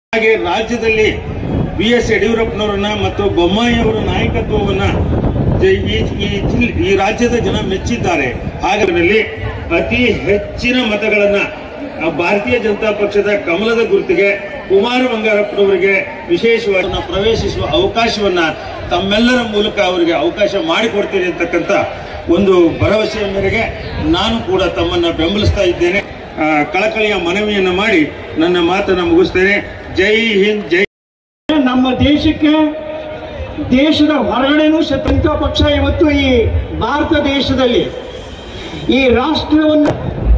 ಹಾಗೆ ರಾಜ್ಯದಲ್ಲಿ B S ಯಡಿಯೂರಪ್ಪನವರನ್ನ ಮತ್ತು ಬೊಮ್ಮಾಯಿ ಅವರ ನಾಯಕತ್ವವನ್ನ ಜ- ಈ ಈ ಜಿಲ್- ಈ ರಾಜ್ಯದ ಜನ ಮೆಚ್ಚಿದ್ದಾರೆ ಹಾಗಾಗಿ ಅತಿ ಹೆಚ್ಚಿನ ಮತಗಳನ್ನ ಆ ಭಾರತೀಯ ಜನತಾ ಪಕ್ಷದ ಕಮಲದ ಗುರುತಿಗೆ ಕುಮಾರ ಬಂಗಾರಪ್ಪನವರಿಗೆ ವಿಶೇಷವಾಗಿ ಪ್ರವೇಶಿಸುವ ಅವಕಾಶವನ್ನ ತಮ್ಮೆಲ್ಲರ ಮೂಲಕ ಅವರಿಗೆ ಅವಕಾಶ ಮಾಡಿಕೊಡ್ತೀನಿ ಅಂತಕ್ಕಂಥ ಒಂದು ಭರವಸೆಯ ಮೇರೆಗೆ ನಾನು ಕೂಡ ತಮ್ಮನ್ನ ಬೆಂಬಲಿಸ್ತಾ ಇದ್ದೇನೆ ಆ, ಕಳಕಳಿಯ ಮನವಿಯನ್ನ ಮಾಡಿ ನನ್ನ ಮಾತನ್ನ ಮುಗಿಸ್ತೇನೆ ಜೈ ಹಿಂದ್ ಜೈ ನಮ್ಮ ದೇಶಕ್ಕೆ ದೇಶದ ಹೊರಗಡೆನೂ ಸ್ವತಂತ್ರ ಪಕ್ಷ ಇವತ್ತು ಈ ಭಾರತ ದೇಶದಲ್ಲಿ ಈ ರಾಷ್ಟ್ರವನ್ನು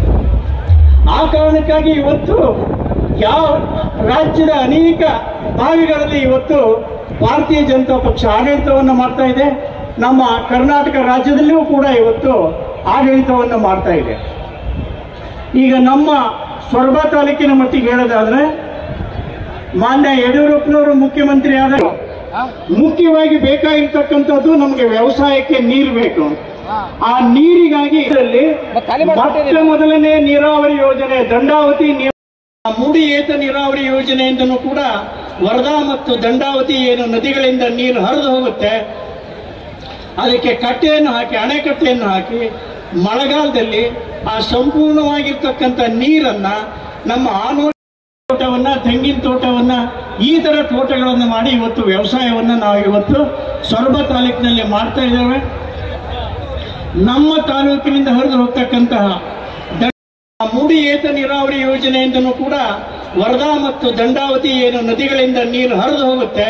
ಆ ಕಾರಣಕ್ಕಾಗಿ ಇವತ್ತು ಯಾವ ರಾಜ್ಯದ ಅನೇಕ ಭಾಗಗಳಲ್ಲಿ ಇವತ್ತು ಭಾರತೀಯ ಜನತಾ ಪಕ್ಷ ಆಡಳಿತವನ್ನು ಮಾಡ್ತಾ ಇದೆ ನಮ್ಮ ಕರ್ನಾಟಕ ರಾಜ್ಯದಲ್ಲಿಯೂ ಕೂಡ ಇವತ್ತು ಆಡಳಿತವನ್ನು ಮಾಡ್ತಾ ಇದೆ ಈಗ ನಮ್ಮ ಸೊರಬ ತಾಲೂಕಿನ ಮಟ್ಟಿಗೆ ಹೇಳೋದಾದ್ರೆ ಮಾನ್ಯ ಯಡಿಯೂರಪ್ಪನವರು ಮುಖ್ಯಮಂತ್ರಿ ಆದಾಗ ಮುಖ್ಯವಾಗಿ ಬೇಕಾಗಿರ್ತಕ್ಕಂಥದ್ದು ನಮಗೆ ವ್ಯವಸಾಯಕ್ಕೆ ನೀರು ಬೇಕು ಆ ನೀರಿಗಾಗಿ ಇದರಲ್ಲಿ ಮೊಟ್ಟ ಮೊದಲನೇ ನೀರಾವರಿ ಯೋಜನೆ ದಂಡಾವತಿ ನೀ- ಆ ಮೂಡಿ ಏತ ನೀರಾವರಿ ಯೋಜನೆಯಿಂದನೂ ಕೂಡ ವರದಾ ಮತ್ತು ದಂಡಾವತಿ ಏನು ನದಿಗಳಿಂದ ನೀರು ಹರಿದು ಹೋಗುತ್ತೆ ಅದಕ್ಕೆ ಕಟ್ಟೆಯನ್ನು ಹಾಕಿ ಅಣೆಕಟ್ಟೆಯನ್ನು ಹಾಕಿ ಮಳೆಗಾಲದಲ್ಲಿ ಆ ಸಂಪೂರ್ಣವಾಗಿರ್ತಕ್ಕಂಥ ನೀರನ್ನ ನಮ್ಮ ಆನೋಡಿ ತೋಟವನ್ನ ತೆಂಗಿನ ತೋಟವನ್ನ ಈ ತರ ತೋಟಗಳನ್ನು ಮಾಡಿ ಇವತ್ತು ವ್ಯವಸಾಯವನ್ನ ನಾವು ಇವತ್ತು ಸೊರಬ ತಾಲೂಕಿನಲ್ಲಿ ಮಾಡ್ತಾ ಇದ್ದೇವೆ ನಮ್ಮ ತಾಲೂಕಿನಿಂದ ಹರಿದು ಹೋಗ್ತಕ್ಕಂತಹ ದ- ಮೂಡಿ ಏತ ನೀರಾವರಿ ಯೋಜನೆಯಿಂದನೂ ಕೂಡ ವರದಾ ಮತ್ತು ದಂಡಾವತಿ ಏನು ನದಿಗಳಿಂದ ನೀರು ಹರಿದು ಹೋಗುತ್ತೆ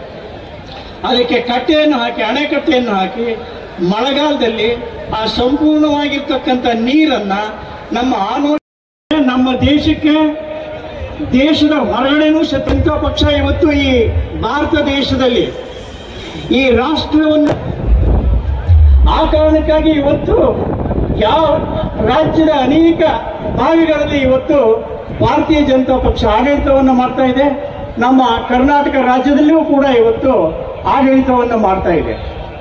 ಅದಕ್ಕೆ ಕಟ್ಟೆಯನ್ನು ಹಾಕಿ ಅಣೆಕಟ್ಟೆಯನ್ನು ಹಾಕಿ ಮಳೆಗಾಲದಲ್ಲಿ ಆ ಸಂಪೂರ್ಣವಾಗಿರ್ತಕ್ಕಂಥ ನೀರನ್ನ ನಮ್ಮ ಆನೋಡಿ ನಮ್ಮ ದೇಶಕ್ಕೆ ದೇಶದ ಹೊರಗಡೆನೂ ಸ್ವತಂತ್ರ ಪಕ್ಷ ಇವತ್ತು ಈ ಭಾರತ ದೇಶದಲ್ಲಿ ಈ ರಾಷ್ಟ್ರವನ್ನು ಆ ಕಾರಣಕ್ಕಾಗಿ ಇವತ್ತು ಯಾವ ರಾಜ್ಯದ ಅನೇಕ ಭಾಗಗಳಲ್ಲಿ ಇವತ್ತು ಭಾರತೀಯ ಜನತಾ ಪಕ್ಷ ಆಡಳಿತವನ್ನು ಮಾಡ್ತಾ ಇದೆ ನಮ್ಮ ಕರ್ನಾಟಕ ರಾಜ್ಯದಲ್ಲಿಯೂ ಕೂಡ ಇವತ್ತು ಆಡಳಿತವನ್ನು ಮಾಡ್ತಾ ಇದೆ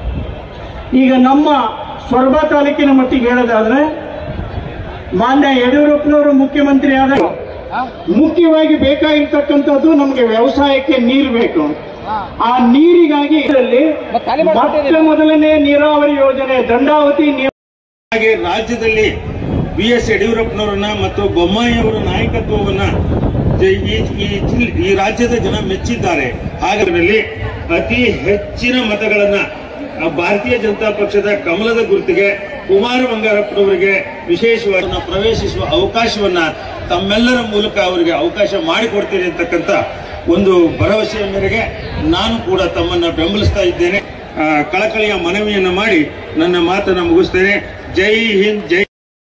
ಈಗ ನಮ್ಮ ಸೊರಬ ತಾಲೂಕಿನ ಮಟ್ಟಿಗೆ ಹೇಳೋದಾದ್ರೆ ಮಾನ್ಯ ಯಡಿಯೂರಪ್ಪನವರು ಮುಖ್ಯಮಂತ್ರಿ ಆದಾಗ ಮುಖ್ಯವಾಗಿ ಬೇಕಾಗಿರ್ತಕ್ಕಂಥದ್ದು ನಮಗೆ ವ್ಯವಸಾಯಕ್ಕೆ ನೀರು ಬೇಕು ಆ ನೀರಿಗಾಗಿ ಇದರಲ್ಲಿ ಮೊಟ್ಟ ಮೊದಲನೇ ನೀರಾವರಿ ಯೋಜನೆ ದಂಡಾವತಿ ನೀರು ಹಾಗೆ ರಾಜ್ಯದಲ್ಲಿ ಬಿ ಎಸ್ ಯಡಿಯೂರಪ್ಪನವರನ್ನ ಮತ್ತು ಬೊಮ್ಮಾಯಿ ಅವರ ನಾಯಕತ್ವವನ್ನ ಜ- ಈ ಈ ಜಿಲ್- ಈ ರಾಜ್ಯದ ಜನ ಮೆಚ್ಚಿದ್ದಾರೆ ಹಾಗಾಗಿ ಅತಿ ಹೆಚ್ಚಿನ ಮತಗಳನ್ನ ಆ ಭಾರತೀಯ ಜನತಾ ಪಕ್ಷದ ಕಮಲದ ಗುರುತಿಗೆ ಕುಮಾರ ಬಂಗಾರಪ್ಪನವರಿಗೆ ವಿಶೇಷವಾಗಿ ಪ್ರವೇಶಿಸುವ ಅವಕಾಶವನ್ನ ತಮ್ಮೆಲ್ಲರ ಮೂಲಕ ಅವರಿಗೆ ಅವಕಾಶ ಮಾಡಿಕೊಡ್ತೀನಿ ಅಂತಕ್ಕಂಥ ಒಂದು ಭರವಸೆಯ ಮೇರೆಗೆ ನಾನು ಕೂಡ ತಮ್ಮನ್ನ ಬೆಂಬಲಿಸ್ತಾ ಇದ್ದೇನೆ ಆ, ಕಳಕಳಿಯ ಮನವಿಯನ್ನ ಮಾಡಿ ನನ್ನ ಮಾತನ್ನ ಮುಗಿಸ್ತೇನೆ ಜೈ ಹಿಂದ್ ಜೈ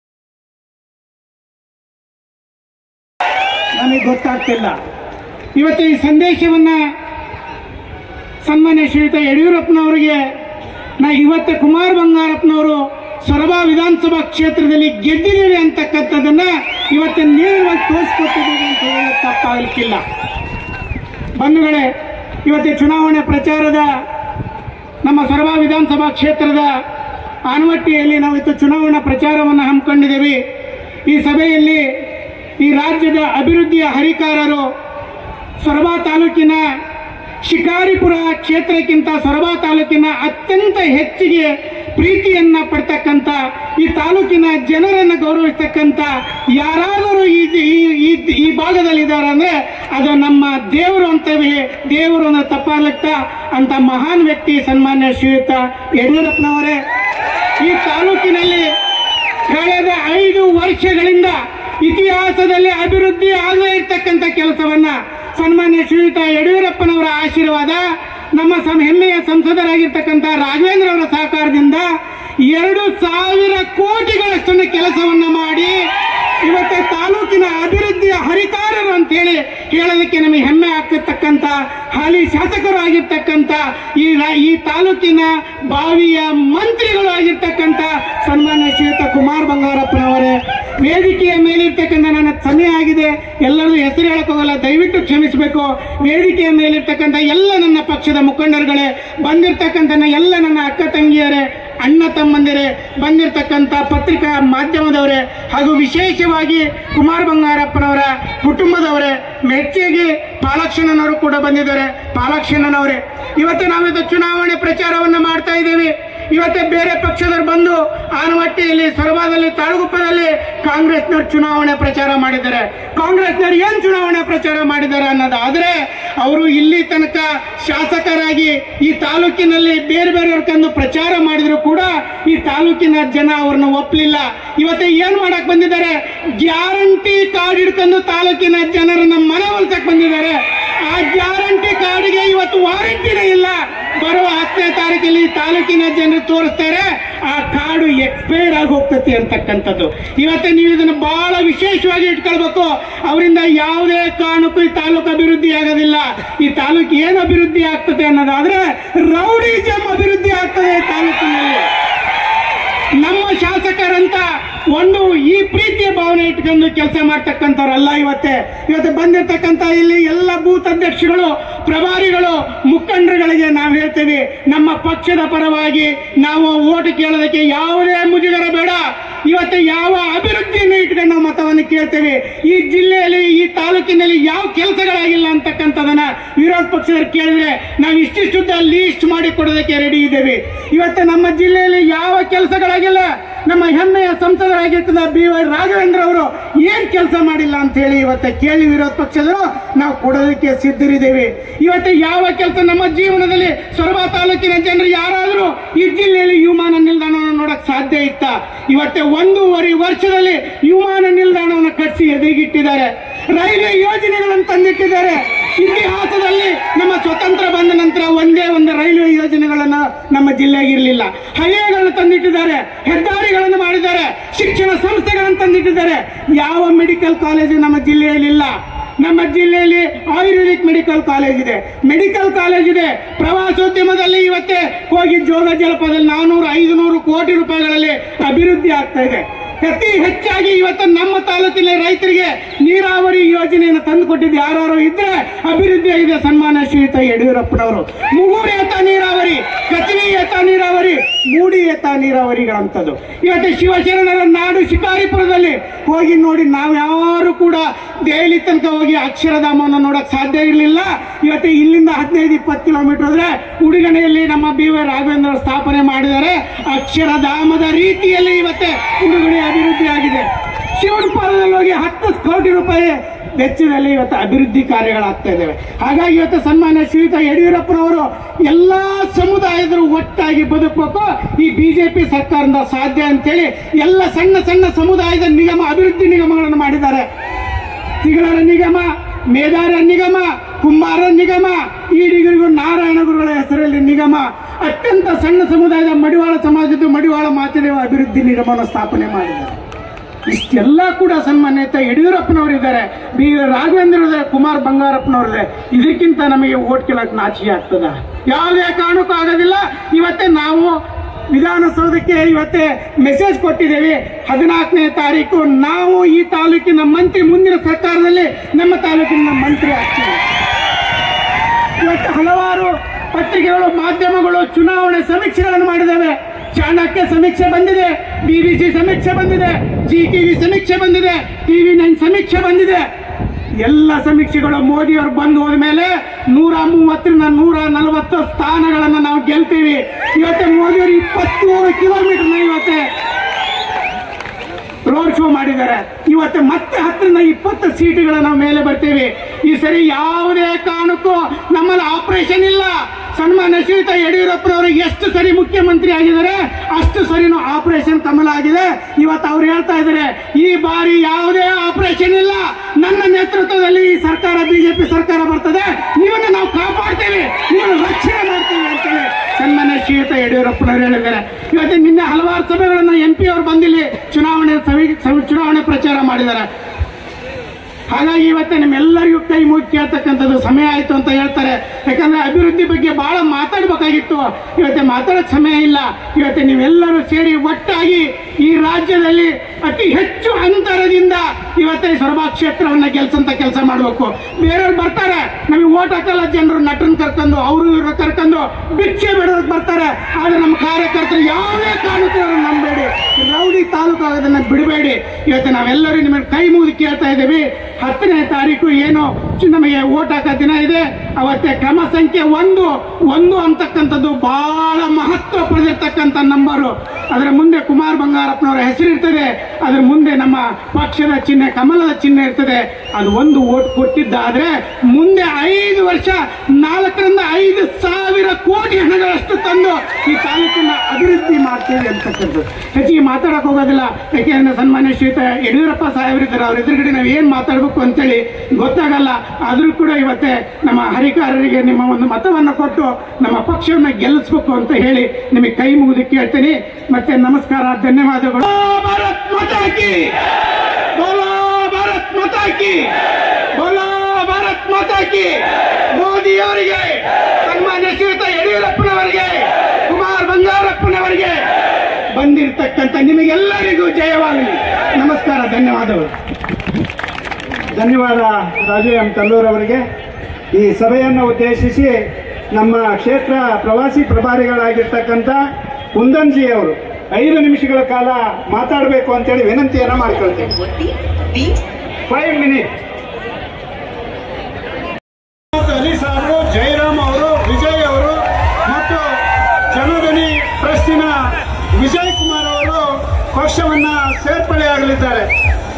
ನನಗೆ ಗೊತ್ತಾಗ್ತಿಲ್ಲ ಇವತ್ತು ಈ ಸಂದೇಶವನ್ನ ಸನ್ಮಾನ್ಯ ಶ್ರೀಯುತ ಯಡಿಯೂರಪ್ಪನವರಿಗೆ ನಾ ಇವತ್ತು ಕುಮಾರ್ ಬಂಗಾರಪ್ಪನವರು ಸೊರಬ ವಿಧಾನಸಭಾ ಕ್ಷೇತ್ರದಲ್ಲಿ ಗೆದ್ದಿದ್ದೀವಿ ಅಂತಕ್ಕಂಥದ್ದನ್ನ ಇವತ್ತು ನೇರವಾಗಿ ತೋರಿಸ್ಕೊಟ್ಟಿದ್ದೀವಿ ಅಂತ ಹೇಳೋದು ತಪ್ಪಾಗಲಿಕ್ಕಿಲ್ಲ ಬಂಧುಗಳೇ ಇವತ್ತು ಚುನಾವಣೆ ಪ್ರಚಾರದ ನಮ್ಮ ಸೊರಬ ವಿಧಾನಸಭಾ ಕ್ಷೇತ್ರದ ಆನವಟ್ಟಿಯಲ್ಲಿ ನಾವು ಇವತ್ತು ಚುನಾವಣಾ ಪ್ರಚಾರವನ್ನು ಹಮ್ಮಿಕೊಂಡಿದ್ದೇವೆ ಈ ಸಭೆಯಲ್ಲಿ ಈ ರಾಜ್ಯದ ಅಭಿವೃದ್ಧಿಯ ಹರಿಕಾರರು ಸೊರಬ ತಾಲೂಕಿನ ಶಿಕಾರಿಪುರ ಕ್ಷೇತ್ರಕ್ಕಿಂತ ಸೊರಬ ತಾಲೂಕಿನ ಅತ್ಯಂತ ಹೆಚ್ಚಿಗೆ ಪ್ರೀತಿಯನ್ನ ಪಡ್ತಕ್ಕಂಥ ಈ ತಾಲೂಕಿನ ಜನರನ್ನು ಗೌರವಿಸ್ತಕ್ಕಂಥ ಯಾರಾದರೂ ಈ ಈ- ಈ- ಈ ಭಾಗದಲ್ಲಿ ಇದ್ದಾರೆ ಅಂದ್ರೆ ಅದು ನಮ್ಮ ದೇವರು ಅಂತೇವೆ ದೇವರು ಅನ್ನೋ ತಪ್ಪಾಗ್ಲತ್ತ ಅಂತ ಮಹಾನ್ ವ್ಯಕ್ತಿ ಸನ್ಮಾನ್ಯ ಶ್ರೀಯುತ ಯಡಿಯೂರಪ್ಪನವರೇ ಈ ತಾಲೂಕಿನಲ್ಲಿ ಕಳೆದ ಐದು ವರ್ಷಗಳಿಂದ ಇತಿಹಾಸದಲ್ಲಿ ಅಭಿವೃದ್ಧಿ ಆಗದೇ ಇರ್ತಕ್ಕಂಥ ಕೆಲಸವನ್ನ ಸನ್ಮಾನ್ಯ ಶ್ರೀಯುತ ಯಡಿಯೂರಪ್ಪನವರ ಆಶೀರ್ವಾದ ನಮ್ಮ ಸಂ ಹೆಮ್ಮೆಯ ಸಂಸದರಾಗಿರ್ತಕ್ಕಂಥ ರಾಘವೇಂದ್ರ ಅವರ ಸಹಕಾರದಿಂದ ಎರಡು ಸಾವಿರ ಕೋಟಿಗಳಷ್ಟನ್ನು ಕೆಲಸವನ್ನ ಮಾಡಿ ಇವತ್ತು ತಾಲೂಕಿನ ಅಭಿವೃದ್ಧಿಯ ಹರಿಕಾರರು ಅಂತ ಹೇಳಿ ಹೇಳೋದಕ್ಕೆ ನಮಗೆ ಹೆಮ್ಮೆ ಆಗ್ತಿರ್ತಕ್ಕಂಥ ಹಾಲಿ ಶಾಸಕರು ಆಗಿರ್ತಕ್ಕಂಥ ಈ ರಾ- ಈ ತಾಲೂಕಿನ ಬಾವಿಯ ಮಂತ್ರಿಗಳು ಆಗಿರ್ತಕ್ಕಂಥ ಸನ್ಮಾನ್ಯ ಶ್ರೀಯುತ ಕುಮಾರ್ ಬಂಗಾರಪ್ಪನವರೇ ವೇದಿಕೆಯ ಮೇಲಿರ್ತಕ್ಕಂಥ ನನ್ನ ಸಮಯ ಆಗಿದೆ ಎಲ್ಲರೂ ಹೆಸರು ಹೇಳಕ್ ಹೋಗಲ್ಲ ದಯವಿಟ್ಟು ಕ್ಷಮಿಸಬೇಕು ವೇದಿಕೆಯ ಮೇಲಿರ್ತಕ್ಕಂಥ ಎಲ್ಲ ನನ್ನ ಪಕ್ಷದ ಮುಖಂಡರುಗಳೇ ಬಂದಿರ್ತಕ್ಕಂಥ ನನ್ನ ಎಲ್ಲ ನನ್ನ ಅಕ್ಕ ತಂಗಿಯರೇ ಅಣ್ಣ ತಮ್ಮಂದಿರೇ ಬಂದಿರತಕ್ಕಂಥ ಪತ್ರಿಕಾ ಮಾಧ್ಯಮದವರೇ ಹಾಗೂ ವಿಶೇಷವಾಗಿ ಕುಮಾರ್ ಬಂಗಾರಪ್ಪನವರ ಕುಟುಂಬದವರೇ ಮೆಚ್ಚಿಗೆ ಪಾಲಕ್ಷಣ್ಣನವರು ಕೂಡ ಬಂದಿದ್ದಾರೆ ಪಾಲಕ್ಷಣ್ಣನವರೇ ಇವತ್ತು ನಾವಿದು ಚುನಾವಣೆ ಪ್ರಚಾರವನ್ನು ಮಾಡ್ತಾ ಇದ್ದೀವಿ ಇವತ್ತೇ ಬೇರೆ ಪಕ್ಷದವರು ಬಂದು ಆನವಟ್ಟಿಯಲ್ಲಿ ಸೊರಬಾದಲ್ಲಿ ತಾಳಗುಪ್ಪದಲ್ಲಿ ಕಾಂಗ್ರೆಸ್ನವ್ರು ಚುನಾವಣೆ ಪ್ರಚಾರ ಮಾಡಿದ್ದಾರೆ ಕಾಂಗ್ರೆಸ್ನವ್ರು ಏನ್ ಚುನಾವಣೆ ಪ್ರಚಾರ ಮಾಡಿದ್ದಾರೆ ಅನ್ನೋದಾದ್ರೆ ಅವರು ಇಲ್ಲಿ ತನಕ ಶಾಸಕರಾಗಿ ಈ ತಾಲೂಕಿನಲ್ಲಿ ಬೇರೆ ಬೇರೆಯವ್ರ ಕಂದು ಪ್ರಚಾರ ಮಾಡಿದ್ರು ಕೂಡ ಈ ತಾಲೂಕಿನ ಜನ ಅವ್ರನ್ನ ಒಪ್ಪಲಿಲ್ಲ ಇವತ್ತು ಏನ್ ಮಾಡಕ್ ಬಂದಿದ್ದಾರೆ ಗ್ಯಾರಂಟಿ ಕಾರ್ಡ್ ಹಿಡ್ಕೊಂಡು ತಾಲೂಕಿನ ಜನರನ್ನ ಮನವೊಲ್ಸಕ್ ಬಂದಿದ್ದಾರೆ ಆ ಗ್ಯಾರಂಟಿ ಕಾರ್ಡ್ಗೆ ಇವತ್ತು ವಾರಂಟಿನೇ ಇಲ್ಲ ಬರುವ ಹತ್ತನೇ ತಾರೀಕಲ್ಲಿ ತಾಲೂಕಿನ ಜನರು ತೋರಿಸ್ತಾರೆ ಆ ಕಾರ್ಡು ಎಕ್ಸ್ಪೈರ್ ಆಗಿ ಹೋಗ್ತತಿ ಅಂತಕ್ಕಂಥದ್ದು ಇವತ್ತು ನೀವು ಇದನ್ನು ಬಹಳ ವಿಶೇಷವಾಗಿ ಇಟ್ಕೊಳ್ಬೇಕು ಅವರಿಂದ ಯಾವುದೇ ಕಾರಣಕ್ಕೂ ಈ ತಾಲೂಕು ಅಭಿವೃದ್ಧಿ ಆಗೋದಿಲ್ಲ ಈ ತಾಲೂಕು ಏನು ಅಭಿವೃದ್ಧಿ ಆಗ್ತದೆ ಅನ್ನೋದಾದ್ರೆ ರೌಡಿಜಮ್ ಅಭಿವೃದ್ಧಿ ಆಗ್ತದೆ ಈ ತಾಲೂಕಿನಲ್ಲಿ ನಮ್ಮ ಶಾಸಕರಂತ ಒಂದು ಈ ಪ್ರೀತಿಯ ಭಾವನೆ ಇಟ್ಕೊಂಡು ಕೆಲಸ ಮಾಡ್ತಕ್ಕಂಥವ್ರಲ್ಲ ಇವತ್ತೇ ಇವತ್ತು ಬಂದಿರ್ತಕ್ಕಂಥ ಇಲ್ಲಿ ಎಲ್ಲ ಬೂತ್ ಅಧ್ಯಕ್ಷಗಳು ಪ್ರಭಾರಿಗಳು ಮುಖಂಡರುಗಳಿಗೆ ನಾವು ಹೇಳ್ತೇವೆ ನಮ್ಮ ಪಕ್ಷದ ಪರವಾಗಿ ನಾವು ಓಟ್ ಕೇಳೋದಕ್ಕೆ ಯಾವುದೇ ಮುಜುಗರ ಬೇಡ ಇವತ್ತು ಯಾವ ಅಭಿವೃದ್ಧಿಯನ್ನು ಇಟ್ಕೊಂಡು ನಾವು ಮತವನ್ನು ಕೇಳ್ತೇವೆ ಈ ಜಿಲ್ಲೆಯಲ್ಲಿ ಈ ತಾಲೂಕಿನಲ್ಲಿ ಯಾವ ಕೆಲಸಗಳಾಗಿಲ್ಲ ಅಂತಕ್ಕಂಥದನ್ನ ವಿರೋಧ ಪಕ್ಷದವ್ರು ಕೇಳಿದ್ರೆ ನಾವು ಇಷ್ಟಿಷ್ಟುದ್ದ ಲೀಸ್ಟ್ ಮಾಡಿ ಕೊಡೋದಕ್ಕೆ ರೆಡಿ ಇದ್ದೇವೆ ಇವತ್ತು ನಮ್ಮ ಜಿಲ್ಲೆಯಲ್ಲಿ ಯಾವ ಕೆಲಸಗಳಾಗಿಲ್ಲ ನಮ್ಮ ಹೆಮ್ಮೆಯ ಸಂಸದರಾಗಿರ್ತದ ಬಿ ವೈ ರಾಘವೇಂದ್ರ ಅವರು ಏನ್ ಕೆಲಸ ಮಾಡಿಲ್ಲ ಅಂತ ಹೇಳಿ ಇವತ್ತು ಕೇಳಿ ವಿರೋಧ ಪಕ್ಷದರು ನಾವು ಕೊಡೋದಕ್ಕೆ ಸಿದ್ಧರಿದ್ದೇವೆ ಇವತ್ತು ಯಾವ ಕೆಲಸ ನಮ್ಮ ಜೀವನದಲ್ಲಿ ಸೊರಬ ತಾಲೂಕಿನ ಜನರು ಯಾರಾದರೂ ಈ ಜಿಲ್ಲೆಯಲ್ಲಿ ವಿಮಾನ ನಿಲ್ದಾಣವನ್ನು ನೋಡಕ್ ಸಾಧ್ಯ ಇತ್ತ ಇವತ್ತೆ ಒಂದೂವರೆ ವರ್ಷದಲ್ಲಿ ವಿಮಾನ ನಿಲ್ದಾಣವನ್ನು ಕಟ್ಟಿಸಿ ಎದುರಿಗಿಟ್ಟಿದ್ದಾರೆ ರೈಲ್ವೆ ಯೋಜನೆಗಳನ್ನು ತಂದಿಟ್ಟಿದ್ದಾರೆ ಇತಿಹಾಸದಲ್ಲಿ ನಮ್ಮ ಸ್ವತಂತ್ರ ಬಂದ ನಂತರ ಒಂದೇ ಒಂದು ರೈಲ್ವೆ ಯೋಜನೆಗಳನ್ನ ನಮ್ಮ ಜಿಲ್ಲೆಗೆ ಇರಲಿಲ್ಲ ಹೈವೇಗಳನ್ನು ತಂದಿಟ್ಟಿದ್ದಾರೆ ಹೆದ್ದಾರಿಗಳನ್ನು ಮಾಡಿದ್ದಾರೆ ಶಿಕ್ಷಣ ಸಂಸ್ಥೆಗಳನ್ನು ತಂದಿಟ್ಟಿದ್ದಾರೆ ಯಾವ ಮೆಡಿಕಲ್ ಕಾಲೇಜು ನಮ್ಮ ಜಿಲ್ಲೆಯಲ್ಲಿ ಇಲ್ಲ ನಮ್ಮ ಜಿಲ್ಲೆಯಲ್ಲಿ ಆಯುರ್ವೇದಿಕ್ ಮೆಡಿಕಲ್ ಕಾಲೇಜ್ ಇದೆ ಮೆಡಿಕಲ್ ಕಾಲೇಜ್ ಇದೆ ಪ್ರವಾಸೋದ್ಯಮದಲ್ಲಿ ಇವತ್ತೇ ಹೋಗಿ ಜೋಗ ಜಲಪಾತದಲ್ಲಿ ನಾನೂರು ಐದುನೂರು ಕೋಟಿ ರೂಪಾಯಿಗಳಲ್ಲಿ ಅಭಿವೃದ್ಧಿ ಆಗ್ತಾ ಇದೆ ಅತಿ ಹೆಚ್ಚಾಗಿ ಇವತ್ತು ನಮ್ಮ ತಾಲೂಕಿನ ರೈತರಿಗೆ ನೀರಾವರಿ ಯೋಜನೆಯನ್ನು ತಂದು ಕೊಟ್ಟಿದ್ದು ಯಾರು ಇದ್ರೆ ಅಭಿವೃದ್ಧಿ ಆಗಿದೆ ಸನ್ಮಾನ ಶ್ರೀಯುತ ಯಡಿಯೂರಪ್ಪನವರು ಮುಗೂರು ಏತ ನೀರಾವರಿ ಕಚನಿ ಏತ ನೀರಾವರಿ ಮೂಡಿ ಏತ ನೀರಾವರಿಗಳಂತದ್ದು ಇವತ್ತು ಶಿವಶರಣರ ನಾಡು ಶಿಕಾರಿಪುರದಲ್ಲಿ ಹೋಗಿ ನೋಡಿ ನಾವು ಯಾರು ಕೂಡ ದೆಹಲಿ ತನಕ ಹೋಗಿ ಅಕ್ಷರಧಾಮವನ್ನು ನೋಡಕ್ ಸಾಧ್ಯ ಇರಲಿಲ್ಲ ಇವತ್ತು ಇಲ್ಲಿಂದ ಹದಿನೈದು ಇಪ್ಪತ್ತು ಕಿಲೋಮೀಟರ್ ಹೋದ್ರೆ ಉಡುಗಣೆಯಲ್ಲಿ ನಮ್ಮ ಬಿ ವೈ ರಾಘವೇಂದ್ರ ಸ್ಥಾಪನೆ ಮಾಡಿದ್ದಾರೆ ಅಕ್ಷರಧಾಮದ ರೀತಿಯಲ್ಲಿ ಇವತ್ತೆ ಉಡುಗಣೆ ಅಭಿವೃದ್ಧಿ ಆಗಿದೆ ಶಿವನಪಾಲದಲ್ಲಿ ಹೋಗಿ ಹತ್ತು ಕೋಟಿ ರೂಪಾಯಿ ವೆಚ್ಚದಲ್ಲಿ ಇವತ್ತು ಅಭಿವೃದ್ಧಿ ಕಾರ್ಯಗಳಾಗ್ತಾ ಇದ್ದಾವೆ ಹಾಗಾಗಿ ಇವತ್ತು ಸನ್ಮಾನ್ಯ ಶ್ರೀಯುತ ಯಡಿಯೂರಪ್ಪನವರು ಎಲ್ಲಾ ಸಮುದಾಯದರು ಒಟ್ಟಾಗಿ ಬದುಕಬೇಕು ಈ ಬಿಜೆಪಿ ಸರ್ಕಾರದಿಂದ ಸಾಧ್ಯ ಅಂತೇಳಿ ಎಲ್ಲ ಸಣ್ಣ ಸಣ್ಣ ಸಮುದಾಯದ ನಿಗಮ ಅಭಿವೃದ್ಧಿ ನಿಗಮಗಳನ್ನು ಮಾಡಿದ್ದಾರೆ ತಿಗಳರ ನಿಗಮ ಮೇದಾರ ನಿಗಮ ಕುಂಬಾರ ನಿಗಮ ಈಡಿಗರಿಗೂ ನಾರಾಯಣ ಗುರುಗಳ ಹೆಸರಲ್ಲಿ ನಿಗಮ ಅತ್ಯಂತ ಸಣ್ಣ ಸಮುದಾಯದ ಮಡಿವಾಳ ಸಮಾಜದ ಮಡಿವಾಳ ಮಾತೃದೇವ ಅಭಿವೃದ್ಧಿ ನಿಗಮವನ್ನು ಸ್ಥಾಪನೆ ಮಾಡಿದ್ದಾರೆ ಇಷ್ಟೆಲ್ಲ ಕೂಡ ಸನ್ಮಾನ್ಯತ ಯಡಿಯೂರಪ್ಪನವರಿದ್ದಾರೆ ಬಿ ರಾಘವೇಂದ್ರ ಇದ್ದಾರೆ, ಕುಮಾರ್ ಬಂಗಾರಪ್ಪನವರಿದೆ ಇದಕ್ಕಿಂತ ನಮಗೆ ಓಟ್ ಕೇಳಕ್ ನಾಚಿಕೆ ಆಗ್ತದ ಯಾವುದೇ ಕಾರಣಕ್ಕೂ ಆಗೋದಿಲ್ಲ ಇವತ್ತೇ ನಾವು ವಿಧಾನಸೌಧಕ್ಕೆ ಇವತ್ತೇ ಮೆಸೇಜ್ ಕೊಟ್ಟಿದ್ದೇವೆ ಹದಿನಾಲ್ಕನೇ ತಾರೀಕು ನಾವು ಈ ತಾಲೂಕಿನ ಮಂತ್ರಿ ಮುಂದಿನ ಸರ್ಕಾರದಲ್ಲಿ ನಮ್ಮ ತಾಲೂಕಿನ ಮಂತ್ರಿ ಆಗ್ತೀವಿ ಇವತ್ತು ಹಲವಾರು ಪತ್ರಿಕೆಗಳು ಮಾಧ್ಯಮಗಳು ಚುನಾವಣೆ ಸಮೀಕ್ಷೆಗಳನ್ನು ಮಾಡಿದ್ದಾವೆ ಚಾಣಕ್ಯ ಸಮೀಕ್ಷೆ ಬಂದಿದೆ ಬಿಬಿಸಿ ಸಮೀಕ್ಷೆ ಬಂದಿದೆ ಜಿ ಟಿವಿ ಸಮೀಕ್ಷೆ ಬಂದಿದೆ ಟಿವಿ ನೈನ್ ಸಮೀಕ್ಷೆ ಬಂದಿದೆ ಎಲ್ಲ ಸಮೀಕ್ಷೆಗಳು ಮೋದಿಯವರು ಬಂದು ಹೋದ್ಮೇಲೆ ನೂರ ಮೂವತ್ತರಿಂದ ನೂರ ನಲವತ್ತು ಸ್ಥಾನಗಳನ್ನು ನಾವು ಗೆಲ್ತೀವಿ ಇವತ್ತು ಮೋದಿಯವರು ಇಪ್ಪತ್ಮೂರು ಕಿಲೋಮೀಟರ್ ಇವತ್ತೆ ರೋಡ್ ಶೋ ಮಾಡಿದ್ದಾರೆ ಇವತ್ತು ಮತ್ತೆ ಹತ್ತರಿಂದ ಇಪ್ಪತ್ತು ಸೀಟುಗಳ ನಾವು ಮೇಲೆ ಬರ್ತೀವಿ ಈ ಸರಿ ಯಾವುದೇ ಕಾರಣಕ್ಕೂ ನಮ್ಮಲ್ಲಿ ಆಪರೇಷನ್ ಇಲ್ಲ ಸನ್ಮಾನ್ಯ ಶ್ರೀಯುತ ಯಡಿಯೂರಪ್ಪನವರು ಎಷ್ಟು ಸರಿ ಮುಖ್ಯಮಂತ್ರಿ ಆಗಿದ್ದಾರೆ ಅಷ್ಟು ಸರಿನೂ ಆಪರೇಷನ್ ಕಮಲ ಆಗಿದೆ ಇವತ್ತು ಅವ್ರು ಹೇಳ್ತಾ ಇದ್ದಾರೆ ಈ ಬಾರಿ ಯಾವುದೇ ಆಪರೇಷನ್ ಇಲ್ಲ ನನ್ನ ನೇತೃತ್ವದಲ್ಲಿ ಈ ಸರ್ಕಾರ ಬಿಜೆಪಿ ಸರ್ಕಾರ ಬರ್ತದೆ ನೀವನ್ನ ನಾವು ಕಾಪಾಡ್ತೇವೆ ನಿಮ್ಮನ್ನು ರಕ್ಷಣೆ ಮಾಡ್ತೇವೆ ಅಂತೇಳಿ ಸನ್ಮಾನ್ಯ ಶ್ರೀಯುತ ಯಡಿಯೂರಪ್ಪನವರು ಹೇಳಿದ್ದಾರೆ ಇವತ್ತು ನಿನ್ನೆ ಹಲವಾರು ಸಭೆಗಳನ್ನು ಎಂ ಪಿ ಅವರು ಬಂದಿಲ್ಲಿ ಚುನಾವಣೆ ಸವಿ- ಸವಿ- ಚುನಾವಣೆ ಪ್ರಚಾರ ಮಾಡಿದ್ದಾರೆ ಹಾಗಾಗಿ ಇವತ್ತು ನಿಮ್ಮೆಲ್ಲರಿಗೂ ಕೈ ಮುಗಿ ಕೇಳ್ತಕ್ಕಂಥದ್ದು ಸಮಯ ಆಯ್ತು ಅಂತ ಹೇಳ್ತಾರೆ ಯಾಕಂದ್ರೆ ಅಭಿವೃದ್ಧಿ ಬಗ್ಗೆ ಬಹಳ ಮಾತಾಡ್ಬೇಕಾಗಿತ್ತು ಇವತ್ತು ಮಾತಾಡೋಕ್ ಸಮಯ ಇಲ್ಲ ಇವತ್ತು ನೀವೆಲ್ಲರೂ ಸೇರಿ ಒಟ್ಟಾಗಿ ಈ ರಾಜ್ಯದಲ್ಲಿ ಅತಿ ಹೆಚ್ಚು ಅಂತರದಿಂದ ಇವತ್ತೇ ಈ ಸೊರಬ ಕ್ಷೇತ್ರವನ್ನ ಗೆಲ್ಸಂತ ಕೆಲಸ ಮಾಡಬೇಕು ಬೇರೆಯವ್ರು ಬರ್ತಾರೆ ನಮಗೆ ಓಟ್ ಹಾಕಲ್ಲ ಜನರು ನಟನ್ ಕರ್ಕೊಂಡು ಅವರು ಇವ್ರನ್ನ ಕರ್ಕೊಂಡು ಭಿಕ್ಷೆ ಬಿಡೋದಕ್ಕೆ ಬರ್ತಾರೆ ಆದ್ರೆ ನಮ್ಮ ಕಾರ್ಯಕರ್ತರು ಯಾವುದೇ ಕಾರಣಕ್ಕೂ ಅವ್ರನ್ನ ನಂಬೇಡಿ ರೌಡಿ ತಾಲೂಕು ಆಗೋದನ್ನ ಬಿಡಬೇಡಿ ಇವತ್ತು ನಾವೆಲ್ಲರೂ ನಿಮಗೆ ಕೈ ಮುಗಿದು ಕೇಳ್ತಾ ಇದ್ದೀವಿ ಹತ್ತನೇ ತಾರೀಕು ಏನು ಚು- ನಮಗೆ ಓಟ್ ಹಾಕೋ ದಿನ ಇದೆ ಅವತ್ತೆ ಕ್ರಮ ಸಂಖ್ಯೆ ಒಂದು ಒಂದು ಅಂತಕ್ಕಂಥದ್ದು ಬಹಳ ಮಹತ್ವ ಪಡೆದಿರ್ತಕ್ಕಂಥ ನಂಬರು ಅದರ ಮುಂದೆ ಕುಮಾರ್ ಬಂಗಾರಪ್ಪನವರ ಹೆಸರು ಇರ್ತದೆ ಅದರ ಮುಂದೆ ನಮ್ಮ ಪಕ್ಷದ ಚಿಹ್ನೆ ಕಮಲದ ಚಿಹ್ನೆ ಇರ್ತದೆ ಅದು ಒಂದು ಓಟ್ ಕೊಟ್ಟಿದ್ದಾದ್ರೆ ಮುಂದೆ ಐದು ವರ್ಷ ನಾಲ್ಕರಿಂದ ಐದು ಸಾವಿರ ಕೋಟಿ ಹಣಗಳಷ್ಟು ತಂದು ಈ ತಾಲೂಕನ್ನ ಅಭಿವೃದ್ಧಿ ಮಾಡ್ತೇವೆ ಅಂತಕ್ಕಂಥದ್ದು ಹೆಚ್ಚಿಗೆ ಮಾತಾಡಕ್ ಹೋಗೋದಿಲ್ಲ ಯಾಕೆಂದ್ರೆ ಸನ್ಮಾನ್ಯ ಶ್ರೀಯುತ ಯಡಿಯೂರಪ್ಪ ಸಾಹೇಬರಿದ್ದಾರೆ ಅವ್ರ ಎದುರುಗಡೆ ನಾವು ಏನ್ ಮಾತಾಡ್ಬೇಕು ಅಂತೇಳಿ ಗೊತ್ತಾಗಲ್ಲ ಆದ್ರೂ ಕೂಡ ಇವತ್ತೇ ನಮ್ಮ ಹರಿಕಾರರಿಗೆ ನಿಮ್ಮ ಒಂದು ಮತವನ್ನು ಕೊಟ್ಟು ನಮ್ಮ ಪಕ್ಷವನ್ನ ಗೆಲ್ಲಿಸ್ಬೇಕು ಅಂತ ಹೇಳಿ ನಿಮಗೆ ಕೈ ಮುಗಿದು ಕೇಳ್ತೀನಿ ಮತ್ತೆ ನಮಸ್ಕಾರ ಧನ್ಯವಾದಗಳು ಭಾರತ್ ಮಾತಾ ಕಿ ಬೋಲೋ ಭಾರತ್ ಮಾತಾ ಕಿ ಬೋಲೋ ಭಾರತ್ ಮಾತಾ ಕಿ ಮೋದಿ ಅವರಿಗೆ ಸನ್ಮಾನ್ಯ ಶ್ರೀಯುತ ಯಡಿಯೂರಪ್ಪನವರಿಗೆ ಕುಮಾರ್ ಬಂಗಾರಪ್ಪನವರಿಗೆ ಬಂದಿರತಕ್ಕಂಥ ನಿಮಗೆಲ್ಲರಿಗೂ ಜಯವಾಗಲಿ ನಮಸ್ಕಾರ ಧನ್ಯವಾದಗಳು ಧನ್ಯವಾದ ರಾಜು ಎಂ ತಲ್ಲೂರ್ ಅವರಿಗೆ ಈ ಸಭೆಯನ್ನು ಉದ್ದೇಶಿಸಿ ನಮ್ಮ ಕ್ಷೇತ್ರ ಪ್ರವಾಸಿ ಪ್ರಭಾರಿಗಳಾಗಿರ್ತಕ್ಕಂಥ ಕುಂದನ್ಜಿ ಅವರು ಐದು ನಿಮಿಷಗಳ ಕಾಲ ಮಾತಾಡಬೇಕು ಅಂತೇಳಿ ವಿನಂತಿಯನ್ನ ಮಾಡ್ಕೊಳ್ತೇನೆ ಒತ್ತಿ ಬೀಟ್ ಫೈವ್ ಮಿನಿಟ್ ಅಲಿ ಸಾಹೇಬರು ಜಯರಾಮ್ ಅವರು ವಿಜಯ್ ಅವರು ಮತ್ತು ಜನಧ್ವನಿ ಟ್ರಸ್ಟಿನ ವಿಜಯ್ ಕುಮಾರ್ ಅವರು ಪಕ್ಷವನ್ನ ಸೇರ್ಪಡೆಯಾಗಲಿದ್ದಾರೆ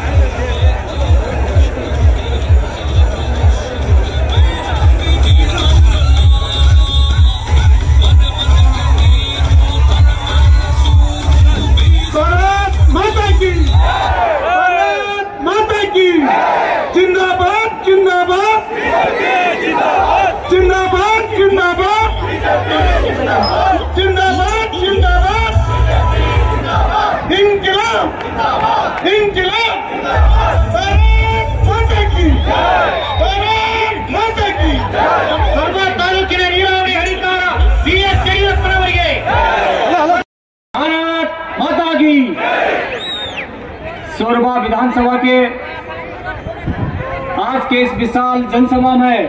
ಭಾರತ್ ಮಾತಾ ಕಿ ಭಾರತ್ ಮಾತಾ ಕಿ जिंदाबाद जिंदाबाद जिंदाबाद जिंदाबाद जिंदाबाद जिंदाबाद इनकलाब इनकलाब भारत माता की भारत माता की ಸರ್ವ ತಾಲೂಕಿನ ನೀರಾವರಿ ಅಧಿಕಾರ ಬಿ ಎಸ್ ಯಡಿಯೂರಪ್ಪನವರಿಗೆ भारत माता की सोरबा विधानसभा के आज के इस विशाल जनसभा में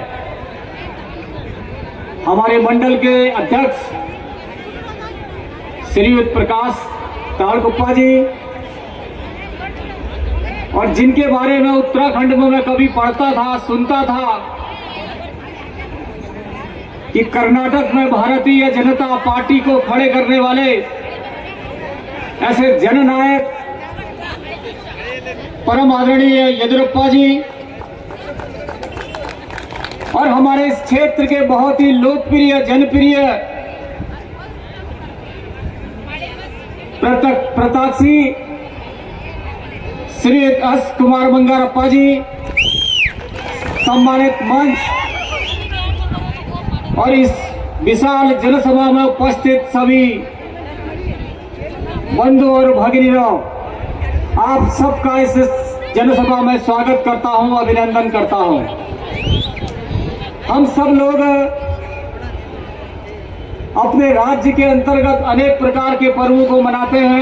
हमारे मंडल के अध्यक्ष श्रीयुत प्रकाश ताड़गुप्पा जी और जिनके बारे में उत्तराखंड में मैं कभी पढ़ता था सुनता था कि कर्नाटक में भारतीय जनता पार्टी को खड़े करने वाले ऐसे जननायक परम आदरणीय येदियुरप्पा जी और हमारे इस क्षेत्र के बहुत ही लोकप्रिय जनप्रिय प्रतक प्रताक्षी श्री एस कुमार बंगारप्पा जी सम्मानित मंच और इस विशाल जनसभा में उपस्थित सभी बंधु और भगिनीरों आप सबका इस जनसभा में स्वागत करता हूं अभिनंदन करता हूं हम सब लोग अपने राज्य के अंतर्गत अनेक प्रकार के पर्वों को मनाते हैं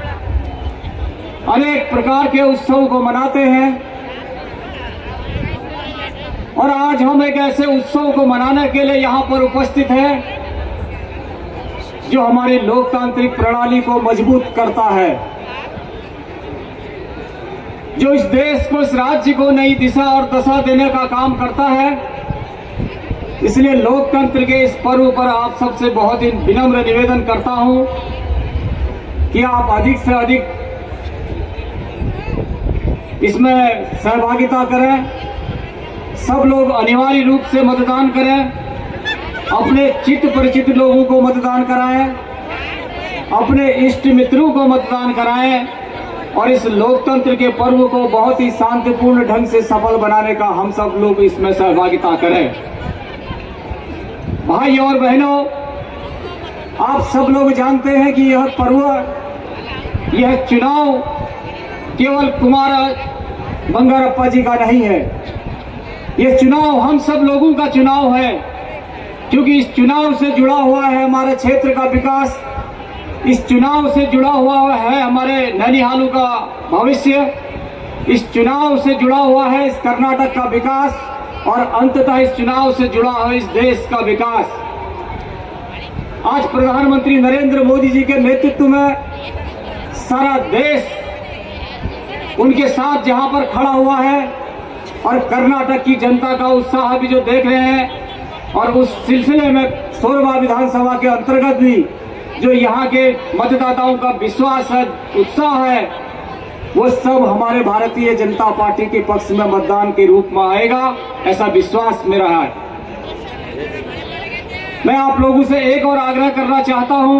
अनेक प्रकार के उत्सव को मनाते हैं और आज हम एक ऐसे उत्सव को मनाने के लिए यहाँ पर उपस्थित हैं जो हमारी लोकतांत्रिक प्रणाली को मजबूत करता है जो इस देश को इस राज्य को नई दिशा और दशा देने का काम करता है इसलिए लोकतंत्र के इस पर्व पर आप सबसे बहुत ही विनम्र निवेदन करता हूं कि आप अधिक से अधिक इसमें सहभागिता करें सब लोग अनिवार्य रूप से मतदान करें अपने चित्त परिचित लोगों को मतदान कराएं अपने इष्ट मित्रों को मतदान कराएं और इस लोकतंत्र के पर्व को बहुत ही शांतिपूर्ण ढंग से सफल बनाने का हम सब लोग इसमें सहभागिता करें भाई और बहनों आप सब लोग जानते हैं कि यह पर्व यह चुनाव केवल कुमार बंगारप्पा जी का नहीं है यह चुनाव हम सब लोगों का चुनाव है क्योंकि इस चुनाव से जुड़ा हुआ है हमारे क्षेत्र का विकास इस चुनाव से जुड़ा हुआ है हमारे नैनीहालू का भविष्य इस चुनाव से जुड़ा हुआ है इस कर्नाटक का विकास और अंततः इस चुनाव से जुड़ा हुआ इस देश का विकास आज प्रधानमंत्री नरेंद्र मोदी जी के नेतृत्व में सारा देश उनके साथ जहां पर खड़ा हुआ है और कर्नाटक की जनता का उत्साह भी जो देख रहे हैं और उस सिलसिले में सोरबा विधानसभा के अंतर्गत भी जो यहाँ के मतदाताओं का विश्वास है उत्साह है वो सब हमारे भारतीय जनता पार्टी के पक्ष में मतदान के रूप में आएगा ऐसा विश्वास मेरा है मैं आप लोगों से एक और आग्रह करना चाहता हूं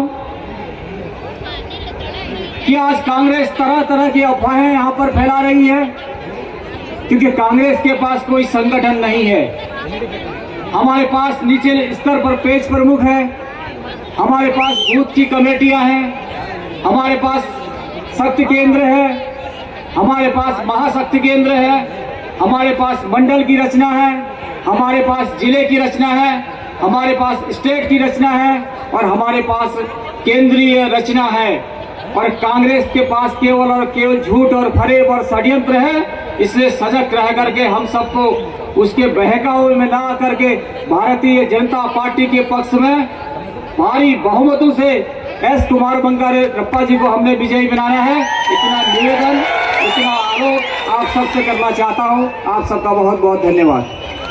कि आज कांग्रेस तरह तरह की अफवाहें यहां पर फैला रही है क्योंकि कांग्रेस के पास कोई संगठन नहीं है हमारे पास नीचे स्तर पर पेज प्रमुख है हमारे पास बूथ की कमेटियां हैं हमारे पास शक्ति केंद्र है हमारे पास महाशक्ति केंद्र है हमारे पास मंडल की रचना है हमारे पास जिले की रचना है हमारे पास स्टेट की रचना है और हमारे पास केंद्रीय रचना है और कांग्रेस के पास केवल और केवल झूठ और फरेब और षड्यंत्र है इसलिए सजग रह करके हम सबको उसके बहकावे में ना करके भारतीय जनता पार्टी के पक्ष में भारी बहुमतों से एस कुमार बंगारे रप्पा जी को हमने विजयी बनाना है इतना निवेदन इतना आरोप आप सबसे करना चाहता हूं आप सबका बहुत बहुत धन्यवाद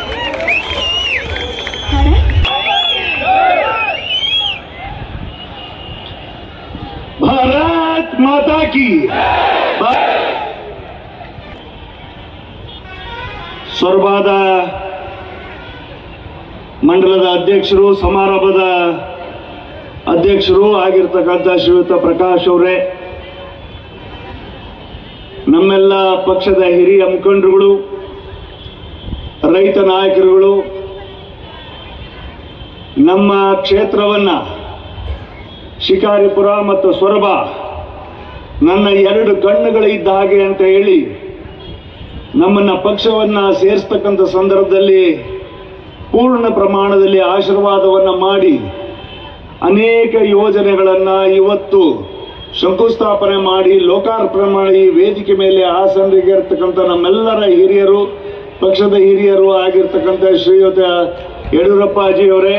ಭಾರತ್ ಮಾತಾ ಕಿ ಸೊರಬಾದ ಮಂಡಲದ ಅಧ್ಯಕ್ಷರು ಸಮಾರಂಭದ ಅಧ್ಯಕ್ಷರು ಆಗಿರ್ತಕ್ಕಂಥ ಶ್ರೀಯುತ ಪ್ರಕಾಶ್ ಅವರೇ ನಮ್ಮೆಲ್ಲ ಪಕ್ಷದ ಹಿರಿಯ ಮುಖಂಡರುಗಳು ರೈತ ನಾಯಕರುಗಳು ನಮ್ಮ ಕ್ಷೇತ್ರವನ್ನ ಶಿಕಾರಿಪುರ ಮತ್ತು ಸೊರಬ ನನ್ನ ಎರಡು ಕಣ್ಣುಗಳಿದ್ದ ಹಾಗೆ ಅಂತ ಹೇಳಿ ನಮ್ಮನ್ನ ಪಕ್ಷವನ್ನ ಸೇರಿಸ್ತಕ್ಕಂಥ ಸಂದರ್ಭದಲ್ಲಿ ಪೂರ್ಣ ಪ್ರಮಾಣದಲ್ಲಿ ಆಶೀರ್ವಾದವನ್ನ ಮಾಡಿ ಅನೇಕ ಯೋಜನೆಗಳನ್ನ ಇವತ್ತು ಶಂಕುಸ್ಥಾಪನೆ ಮಾಡಿ ಲೋಕಾರ್ಪಣೆ ಮಾಡಿ ವೇದಿಕೆ ಮೇಲೆ ಆಸನರಿಗೆ ಇರ್ತಕ್ಕಂಥ ನಮ್ಮೆಲ್ಲರ ಹಿರಿಯರು ಪಕ್ಷದ ಹಿರಿಯರು ಆಗಿರ್ತಕ್ಕಂಥ ಶ್ರೀಯುತ ಯಡಿಯೂರಪ್ಪಾಜಿಯವರೇ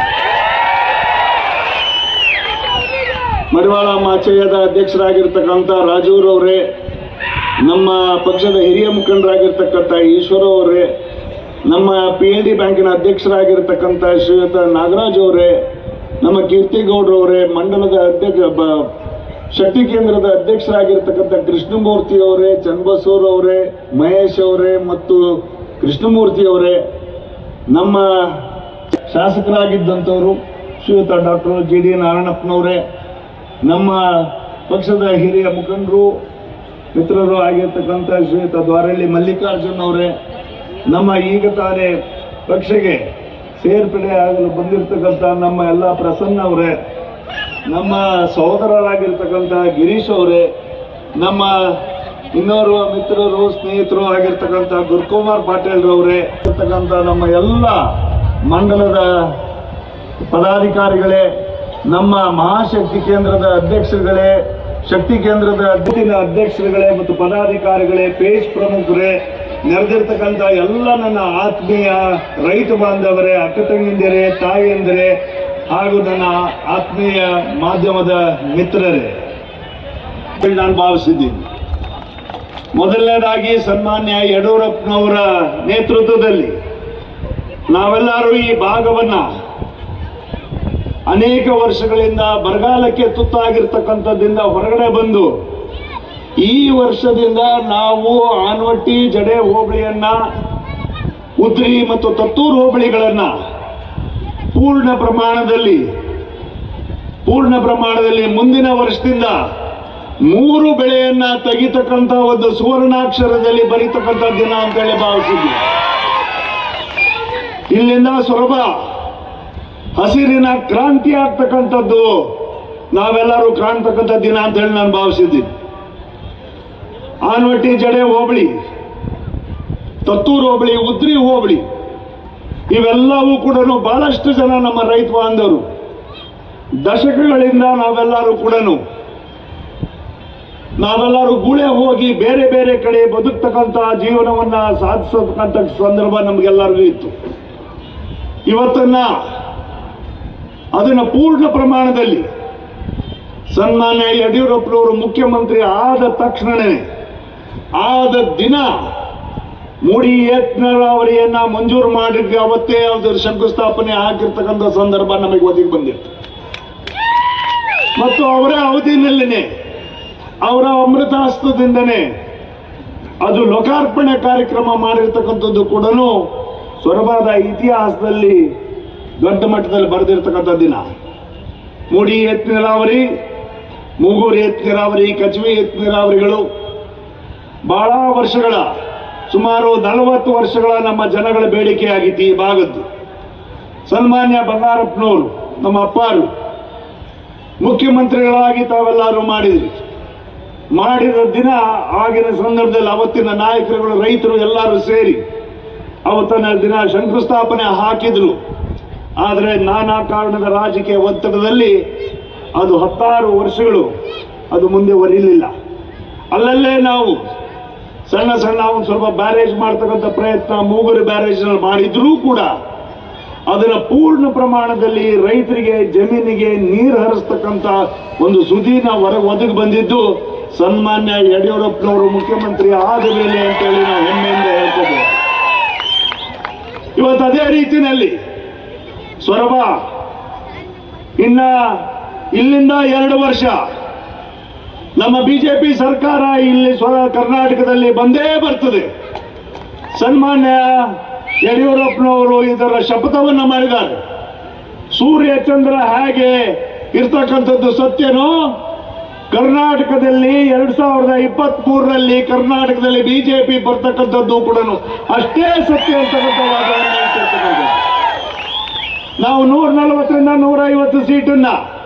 ಮಡಿವಾಳ ಮಾಚಯ್ಯದ ಅಧ್ಯಕ್ಷರಾಗಿರ್ತಕ್ಕಂಥ ರಾಜೂರವರೇ ನಮ್ಮ ಪಕ್ಷದ ಹಿರಿಯ ಮುಖಂಡರಾಗಿರ್ತಕ್ಕಂಥ ಈಶ್ವರ ಅವರೇ ನಮ್ಮ ಪಿ ಎಲ್ ಡಿ ಬ್ಯಾಂಕಿನ ಅಧ್ಯಕ್ಷರಾಗಿರ್ತಕ್ಕಂಥ ಶ್ರೀಯುತ ನಾಗರಾಜ್ ಅವರೇ ನಮ್ಮ ಕೀರ್ತಿಗೌಡ್ರವರೇ ಮಂಡಲದ ಅಧ್ಯಕ್ಷ ಬ- ಶಕ್ತಿ ಕೇಂದ್ರದ ಅಧ್ಯಕ್ಷರಾಗಿರ್ತಕ್ಕಂಥ ಕೃಷ್ಣಮೂರ್ತಿ ಅವರೇ ಚನ್ನಬಸೂರ್ ಅವರೇ ಮಹೇಶ್ ಅವರೇ ಮತ್ತು ಕೃಷ್ಣಮೂರ್ತಿ ಅವರೇ ನಮ್ಮ ಶಾಸಕರಾಗಿದ್ದಂಥವರು ಶ್ರೀಯುತ ಡಾಕ್ಟರ್ ಜಿ ಡಿ ನಾರಾಯಣಪ್ಪನವರೇ ನಮ್ಮ ಪಕ್ಷದ ಹಿರಿಯ ಮುಖಂಡರು ಮಿತ್ರರು ಆಗಿರ್ತಕ್ಕಂಥ ಶ್ರೀಯುತ ದ್ವಾರಳ್ಳಿ ಮಲ್ಲಿಕಾರ್ಜುನ್ ಅವರೇ ನಮ್ಮ ಈಗ ತಾನೇ ಪಕ್ಷಕ್ಕೆ ಸೇರ್ಪಡೆ ಆಗಲು ಬಂದಿರತಕ್ಕಂಥ ನಮ್ಮ ಎಲ್ಲ ಪ್ರಸನ್ನ ಅವರೇ ನಮ್ಮ ಸಹೋದರರಾಗಿರ್ತಕ್ಕಂಥ ಗಿರೀಶ್ ಅವರೇ ನಮ್ಮ ಇನ್ನೋರ್ವ ಮಿತ್ರರು ಸ್ನೇಹಿತರು ಆಗಿರ್ತಕ್ಕಂಥ ಗುರುಕುಮಾರ್ ಪಾಟೀಲ್ ರವರೇ ಇರ್ತಕ್ಕಂಥ ನಮ್ಮ ಎಲ್ಲ ಮಂಡಲದ ಪದಾಧಿಕಾರಿಗಳೇ ನಮ್ಮ ಮಹಾಶಕ್ತಿ ಕೇಂದ್ರದ ಅಧ್ಯಕ್ಷರುಗಳೇ ಶಕ್ತಿ ಕೇಂದ್ರದ ಅಧ್ಯಕ್ಷ ಅಧ್ಯಕ್ಷರುಗಳೇ ಮತ್ತು ಪದಾಧಿಕಾರಿಗಳೇ ಪೇಜ್ ಪ್ರಮುಖರೇ ನೆರೆದಿರ್ತಕ್ಕಂಥ ಎಲ್ಲ ನನ್ನ ಆತ್ಮೀಯ ರೈತ ಬಾಂಧವರೇ ಅಕ್ಕ ತಂಗಿಂದಿರೇ ತಾಯಿಯಂದಿರೇ ಹಾಗೂ ನನ್ನ ಆತ್ಮೀಯ ಮಾಧ್ಯಮದ ಮಿತ್ರರೇ ನಾನು ಭಾವಿಸಿದ್ದೀನಿ ಮೊದಲನೇದಾಗಿ ಸನ್ಮಾನ್ಯ ಯಡಿಯೂರಪ್ಪನವರ ನೇತೃತ್ವದಲ್ಲಿ ನಾವೆಲ್ಲರೂ ಈ ಭಾಗವನ್ನ ಅನೇಕ ವರ್ಷಗಳಿಂದ ಬರಗಾಲಕ್ಕೆ ತುತ್ತಾಗಿರ್ತಕ್ಕಂಥದ್ದಿಂದ ಹೊರಗಡೆ ಬಂದು ಈ ವರ್ಷದಿಂದ ನಾವು ಆನ್ವಟ್ಟಿ ಜಡೆ ಹೋಬಳಿಯನ್ನ ಉದ್ರಿ ಮತ್ತು ತತ್ತೂರು ಹೋಬಳಿಗಳನ್ನ ಪೂರ್ಣ ಪ್ರಮಾಣದಲ್ಲಿ ಪೂರ್ಣ ಪ್ರಮಾಣದಲ್ಲಿ ಮುಂದಿನ ವರ್ಷದಿಂದ ಮೂರು ಬೆಳೆಯನ್ನ ತೆಗಿತಕ್ಕಂಥ ಒಂದು ಸುವರ್ಣಾಕ್ಷರದಲ್ಲಿ ಬರೀತಕ್ಕಂಥ ದಿನ ಅಂತೇಳಿ ಭಾವಿಸಿದ್ವಿ ಇಲ್ಲಿಂದ ಸೊರಬ ಹಸಿರಿನ ಕ್ರಾಂತಿ ಆಗ್ತಕ್ಕಂಥದ್ದು ನಾವೆಲ್ಲರೂ ಕಾಣ್ತಕ್ಕಂಥ ದಿನ ಅಂತ ಹೇಳಿ ನಾನು ಭಾವಿಸಿದ್ದೀನಿ ಆನ್ವಟ್ಟಿ ಜಡೆ ಹೋಬಳಿ ತತ್ತೂರು ಹೋಬಳಿ ಉದ್ರಿ ಹೋಬಳಿ ಇವೆಲ್ಲವೂ ಕೂಡ ಬಹಳಷ್ಟು ಜನ ನಮ್ಮ ರೈತ ಬಾಂಧವರು ದಶಕಗಳಿಂದ ನಾವೆಲ್ಲರೂ ಕೂಡ ನಾವೆಲ್ಲರೂ ಗುಳೆ ಹೋಗಿ ಬೇರೆ ಬೇರೆ ಕಡೆ ಬದುಕ್ತಕ್ಕಂಥ ಜೀವನವನ್ನ ಸಾಧಿಸತಕ್ಕಂಥ ಸಂದರ್ಭ ನಮಗೆಲ್ಲರಿಗೂ ಇತ್ತು ಇವತ್ತನ್ನ ಅದನ್ನ ಪೂರ್ಣ ಪ್ರಮಾಣದಲ್ಲಿ ಸನ್ಮಾನ್ಯ ಯಡಿಯೂರಪ್ಪನವರು ಮುಖ್ಯಮಂತ್ರಿ ಆದ ತಕ್ಷಣವೇ ಆದ ದಿನ ಮೂಡಿ ಏತ್ನರಾವರಿಯನ್ನ ಮಂಜೂರು ಮಾಡಿದ್ವಿ ಅವತ್ತೇ ಅದರ ಶಂಕುಸ್ಥಾಪನೆ ಆಗಿರ್ತಕ್ಕಂಥ ಸಂದರ್ಭ ನಮಗೆ ಒದಗಿ ಬಂದಿತ್ತು ಮತ್ತು ಅವರ ಅವಧಿನಲ್ಲಿನೇ ಅವರ ಅಮೃತಾಸ್ತ್ರದಿಂದನೇ ಅದು ಲೋಕಾರ್ಪಣೆ ಕಾರ್ಯಕ್ರಮ ಮಾಡಿರ್ತಕ್ಕಂಥದ್ದು ಕೂಡ ಸೊರಬಾದ ಇತಿಹಾಸದಲ್ಲಿ ದೊಡ್ಡ ಮಟ್ಟದಲ್ಲಿ ಬರೆದಿರ್ತಕ್ಕಂಥ ದಿನ ಮೂಡಿ ಎತ್ ನೀರಾವರಿ ಮೂಗೂರು ಎತ್ ನೀರಾವರಿ ಕಚವಿ ಎತ್ ನೀರಾವರಿಗಳು ಬಹಳ ವರ್ಷಗಳ ಸುಮಾರು ನಲವತ್ತು ವರ್ಷಗಳ ನಮ್ಮ ಜನಗಳ ಬೇಡಿಕೆಯಾಗಿತ್ತು ಈ ಭಾಗದ್ದು ಸನ್ಮಾನ್ಯ ಬಂಗಾರಪ್ಪನವರು ನಮ್ಮ ಅಪ್ಪಾರು ಮುಖ್ಯಮಂತ್ರಿಗಳಾಗಿ ತಾವೆಲ್ಲರೂ ಮಾಡಿದ್ರಿ ಮಾಡಿದ ದಿನ ಆಗಿನ ಸಂದರ್ಭದಲ್ಲಿ ಅವತ್ತಿನ ನಾಯಕರುಗಳು ರೈತರು ಎಲ್ಲರೂ ಸೇರಿ ಅವತ್ತಿನ ದಿನ ಶಂಕುಸ್ಥಾಪನೆ ಹಾಕಿದ್ರು ಆದರೆ ನಾನಾ ಕಾರಣದ ರಾಜಕೀಯ ಒತ್ತಡದಲ್ಲಿ ಅದು ಹತ್ತಾರು ವರ್ಷಗಳು ಅದು ಮುಂದೆ ಒರಿಲಿಲ್ಲ ಅಲ್ಲಲ್ಲೇ ನಾವು ಸಣ್ಣ ಸಣ್ಣ ಒಂದು ಸ್ವಲ್ಪ ಬ್ಯಾರೇಜ್ ಮಾಡ್ತಕ್ಕಂಥ ಪ್ರಯತ್ನ ಮೂಗುರು ಬ್ಯಾರೇಜ್ ಮಾಡಿದ್ರೂ ಕೂಡ ಅದರ ಪೂರ್ಣ ಪ್ರಮಾಣದಲ್ಲಿ ರೈತರಿಗೆ ಜಮೀನಿಗೆ ನೀರು ಹರಿಸ್ತಕ್ಕಂಥ ಒಂದು ಸುದೀನ ಹೊರ ಒದಗಿ ಬಂದಿದ್ದು ಸನ್ಮಾನ್ಯ ಯಡಿಯೂರಪ್ಪನವರು ಮುಖ್ಯಮಂತ್ರಿ ಆದ ಮೇಲೆ ಅಂತೇಳಿ ನಾವು ಹೆಮ್ಮೆಯಿಂದ ಹೇಳ್ಕೋಬಹುದು ಇವತ್ತು ಅದೇ ರೀತಿಯಲ್ಲಿ ಸೊರಬ ಇನ್ನ ಇಲ್ಲಿಂದ ಎರಡು ವರ್ಷ ನಮ್ಮ ಬಿಜೆಪಿ ಸರ್ಕಾರ ಇಲ್ಲಿ ಸ್ವ ಕರ್ನಾಟಕದಲ್ಲಿ ಬಂದೇ ಬರ್ತದೆ ಸನ್ಮಾನ್ಯ ಯಡಿಯೂರಪ್ಪನವರು ಇದರ ಶಪಥವನ್ನ ಮಾಡಿದ್ದಾರೆ ಸೂರ್ಯ ಚಂದ್ರ ಹೇಗೆ ಇರ್ತಕ್ಕಂಥದ್ದು ಸತ್ಯನೋ ಕರ್ನಾಟಕದಲ್ಲಿ ಎರಡ್ ಸಾವಿರದ ಇಪ್ಪತ್ತ್ ಮೂರರಲ್ಲಿ ಕರ್ನಾಟಕದಲ್ಲಿ ಬಿಜೆಪಿ ಬರ್ತಕ್ಕಂಥದ್ದು ಕೂಡ ಅಷ್ಟೇ ಸತ್ಯ ಅಂತಕ್ಕಂಥ ವಾದವನ್ನು ಹೇಳ್ತಿರ್ತಕ್ಕಂಥದ್ದು. ನಾವು ನೂರ ನಲವತ್ತರಿಂದ ನೂರ ಐವತ್ತು ಸೀಟನ್ನ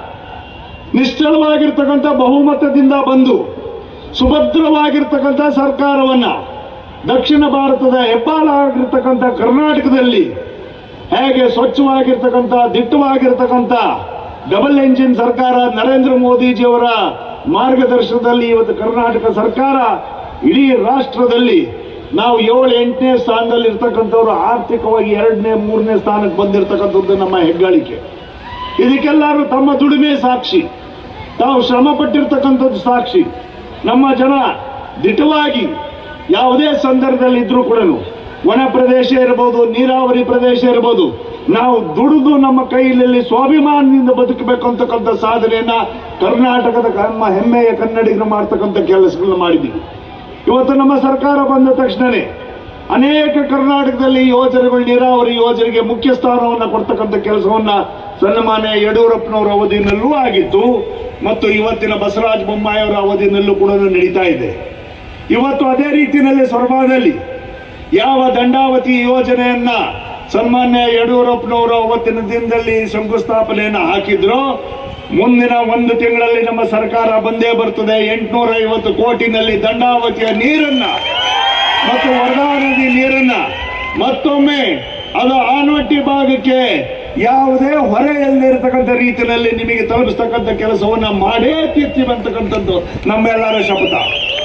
ನಿಶ್ಚಲವಾಗಿರ್ತಕ್ಕಂಥ ಬಹುಮತದಿಂದ ಬಂದು ಸುಭದ್ರವಾಗಿರ್ತಕ್ಕಂಥ ಸರ್ಕಾರವನ್ನ ದಕ್ಷಿಣ ಭಾರತದ ಹೆಬ್ಬಾಳ ಆಗಿರ್ತಕ್ಕಂಥ ಕರ್ನಾಟಕದಲ್ಲಿ ಹೇಗೆ ಸ್ವಚ್ಛವಾಗಿರ್ತಕ್ಕಂಥ ದಿಟ್ಟವಾಗಿರ್ತಕ್ಕಂಥ ಡಬಲ್ ಎಂಜಿನ್ ಸರ್ಕಾರ ನರೇಂದ್ರ ಮೋದಿಜಿಯವರ ಮಾರ್ಗದರ್ಶನದಲ್ಲಿ ಇವತ್ತು ಕರ್ನಾಟಕ ಸರ್ಕಾರ ಇಡೀ ರಾಷ್ಟ್ರದಲ್ಲಿ ನಾವು ಏಳು ಎಂಟನೇ ಸ್ಥಾನದಲ್ಲಿ ಇರ್ತಕ್ಕಂಥವ್ರು ಆರ್ಥಿಕವಾಗಿ ಎರಡನೇ ಮೂರನೇ ಸ್ಥಾನಕ್ಕೆ ಬಂದಿರತಕ್ಕಂಥದ್ದು ನಮ್ಮ ಹೆಗ್ಗಳಿಕೆ ಇದಕ್ಕೆಲ್ಲರೂ ತಮ್ಮ ದುಡಿಮೆ ಸಾಕ್ಷಿ ತಾವು ಶ್ರಮ ಪಟ್ಟಿರ್ತಕ್ಕಂಥದ್ದು ಸಾಕ್ಷಿ ನಮ್ಮ ಜನ ದಿಟವಾಗಿ ಯಾವುದೇ ಸಂದರ್ಭದಲ್ಲಿ ಇದ್ರೂ ಕೂಡ ವನ ಪ್ರದೇಶ ಇರಬಹುದು ನೀರಾವರಿ ಪ್ರದೇಶ ಇರಬಹುದು ನಾವು ದುಡಿದು ನಮ್ಮ ಕೈಯಲ್ಲಿ ಸ್ವಾಭಿಮಾನದಿಂದ ಬದುಕಬೇಕು ಅಂತಕ್ಕಂಥ ಸಾಧನೆಯನ್ನ ಕರ್ನಾಟಕದ ನಮ್ಮ ಹೆಮ್ಮೆಯ ಕನ್ನಡಿಗರು ಮಾಡ್ತಕ್ಕಂಥ ಕೆಲಸಗಳನ್ನ ಮಾಡಿದ್ದೀವಿ ಇವತ್ತು ನಮ್ಮ ಸರ್ಕಾರ ಬಂದ ತಕ್ಷಣನೇ ಅನೇಕ ಕರ್ನಾಟಕದಲ್ಲಿ ಯೋಜನೆಗಳು ನೀರಾವರಿ ಯೋಜನೆಗೆ ಮುಖ್ಯ ಸ್ಥಾನವನ್ನು ಕೊಡ್ತಕ್ಕಂಥ ಕೆಲಸವನ್ನ ಸನ್ಮಾನ್ಯ ಯಡಿಯೂರಪ್ಪನವರ ಅವಧಿನಲ್ಲೂ ಆಗಿತ್ತು ಮತ್ತು ಇವತ್ತಿನ ಬಸವರಾಜ ಬೊಮ್ಮಾಯಿ ಅವರ ಅವಧಿನಲ್ಲೂ ಕೂಡ ನಡೀತಾ ಇದೆ ಇವತ್ತು ಅದೇ ರೀತಿಯಲ್ಲಿ ಸೊರಬಾದಲ್ಲಿ ಯಾವ ದಂಡಾವತಿ ಯೋಜನೆಯನ್ನ ಸನ್ಮಾನ್ಯ ಯಡಿಯೂರಪ್ಪನವರು ಅವತ್ತಿನ ದಿನದಲ್ಲಿ ಶಂಕುಸ್ಥಾಪನೆಯನ್ನ ಹಾಕಿದ್ರು ಮುಂದಿನ ಒಂದು ತಿಂಗಳಲ್ಲಿ ನಮ್ಮ ಸರ್ಕಾರ ಬಂದೇ ಬರ್ತದೆ ಎಂಟುನೂರ ಐವತ್ತು ಕೋಟಿನಲ್ಲಿ ದಂಡಾವತಿಯ ನೀರನ್ನ ಮತ್ತು ವರದಾ ನದಿ ನೀರನ್ನ ಮತ್ತೊಮ್ಮೆ ಅದು ಆನವಟ್ಟಿ ಭಾಗಕ್ಕೆ ಯಾವುದೇ ಹೊರೆ ಇಲ್ಲದಿರತಕ್ಕಂಥ ರೀತಿಯಲ್ಲಿ ನಿಮಗೆ ತಲುಪಿಸ್ತಕ್ಕಂಥ ಕೆಲಸವನ್ನ ಮಾಡೇ ತೀರ್ತೀವಿ ಅಂತಕ್ಕಂಥದ್ದು ನಮ್ಮೆಲ್ಲರ ಶಪಥ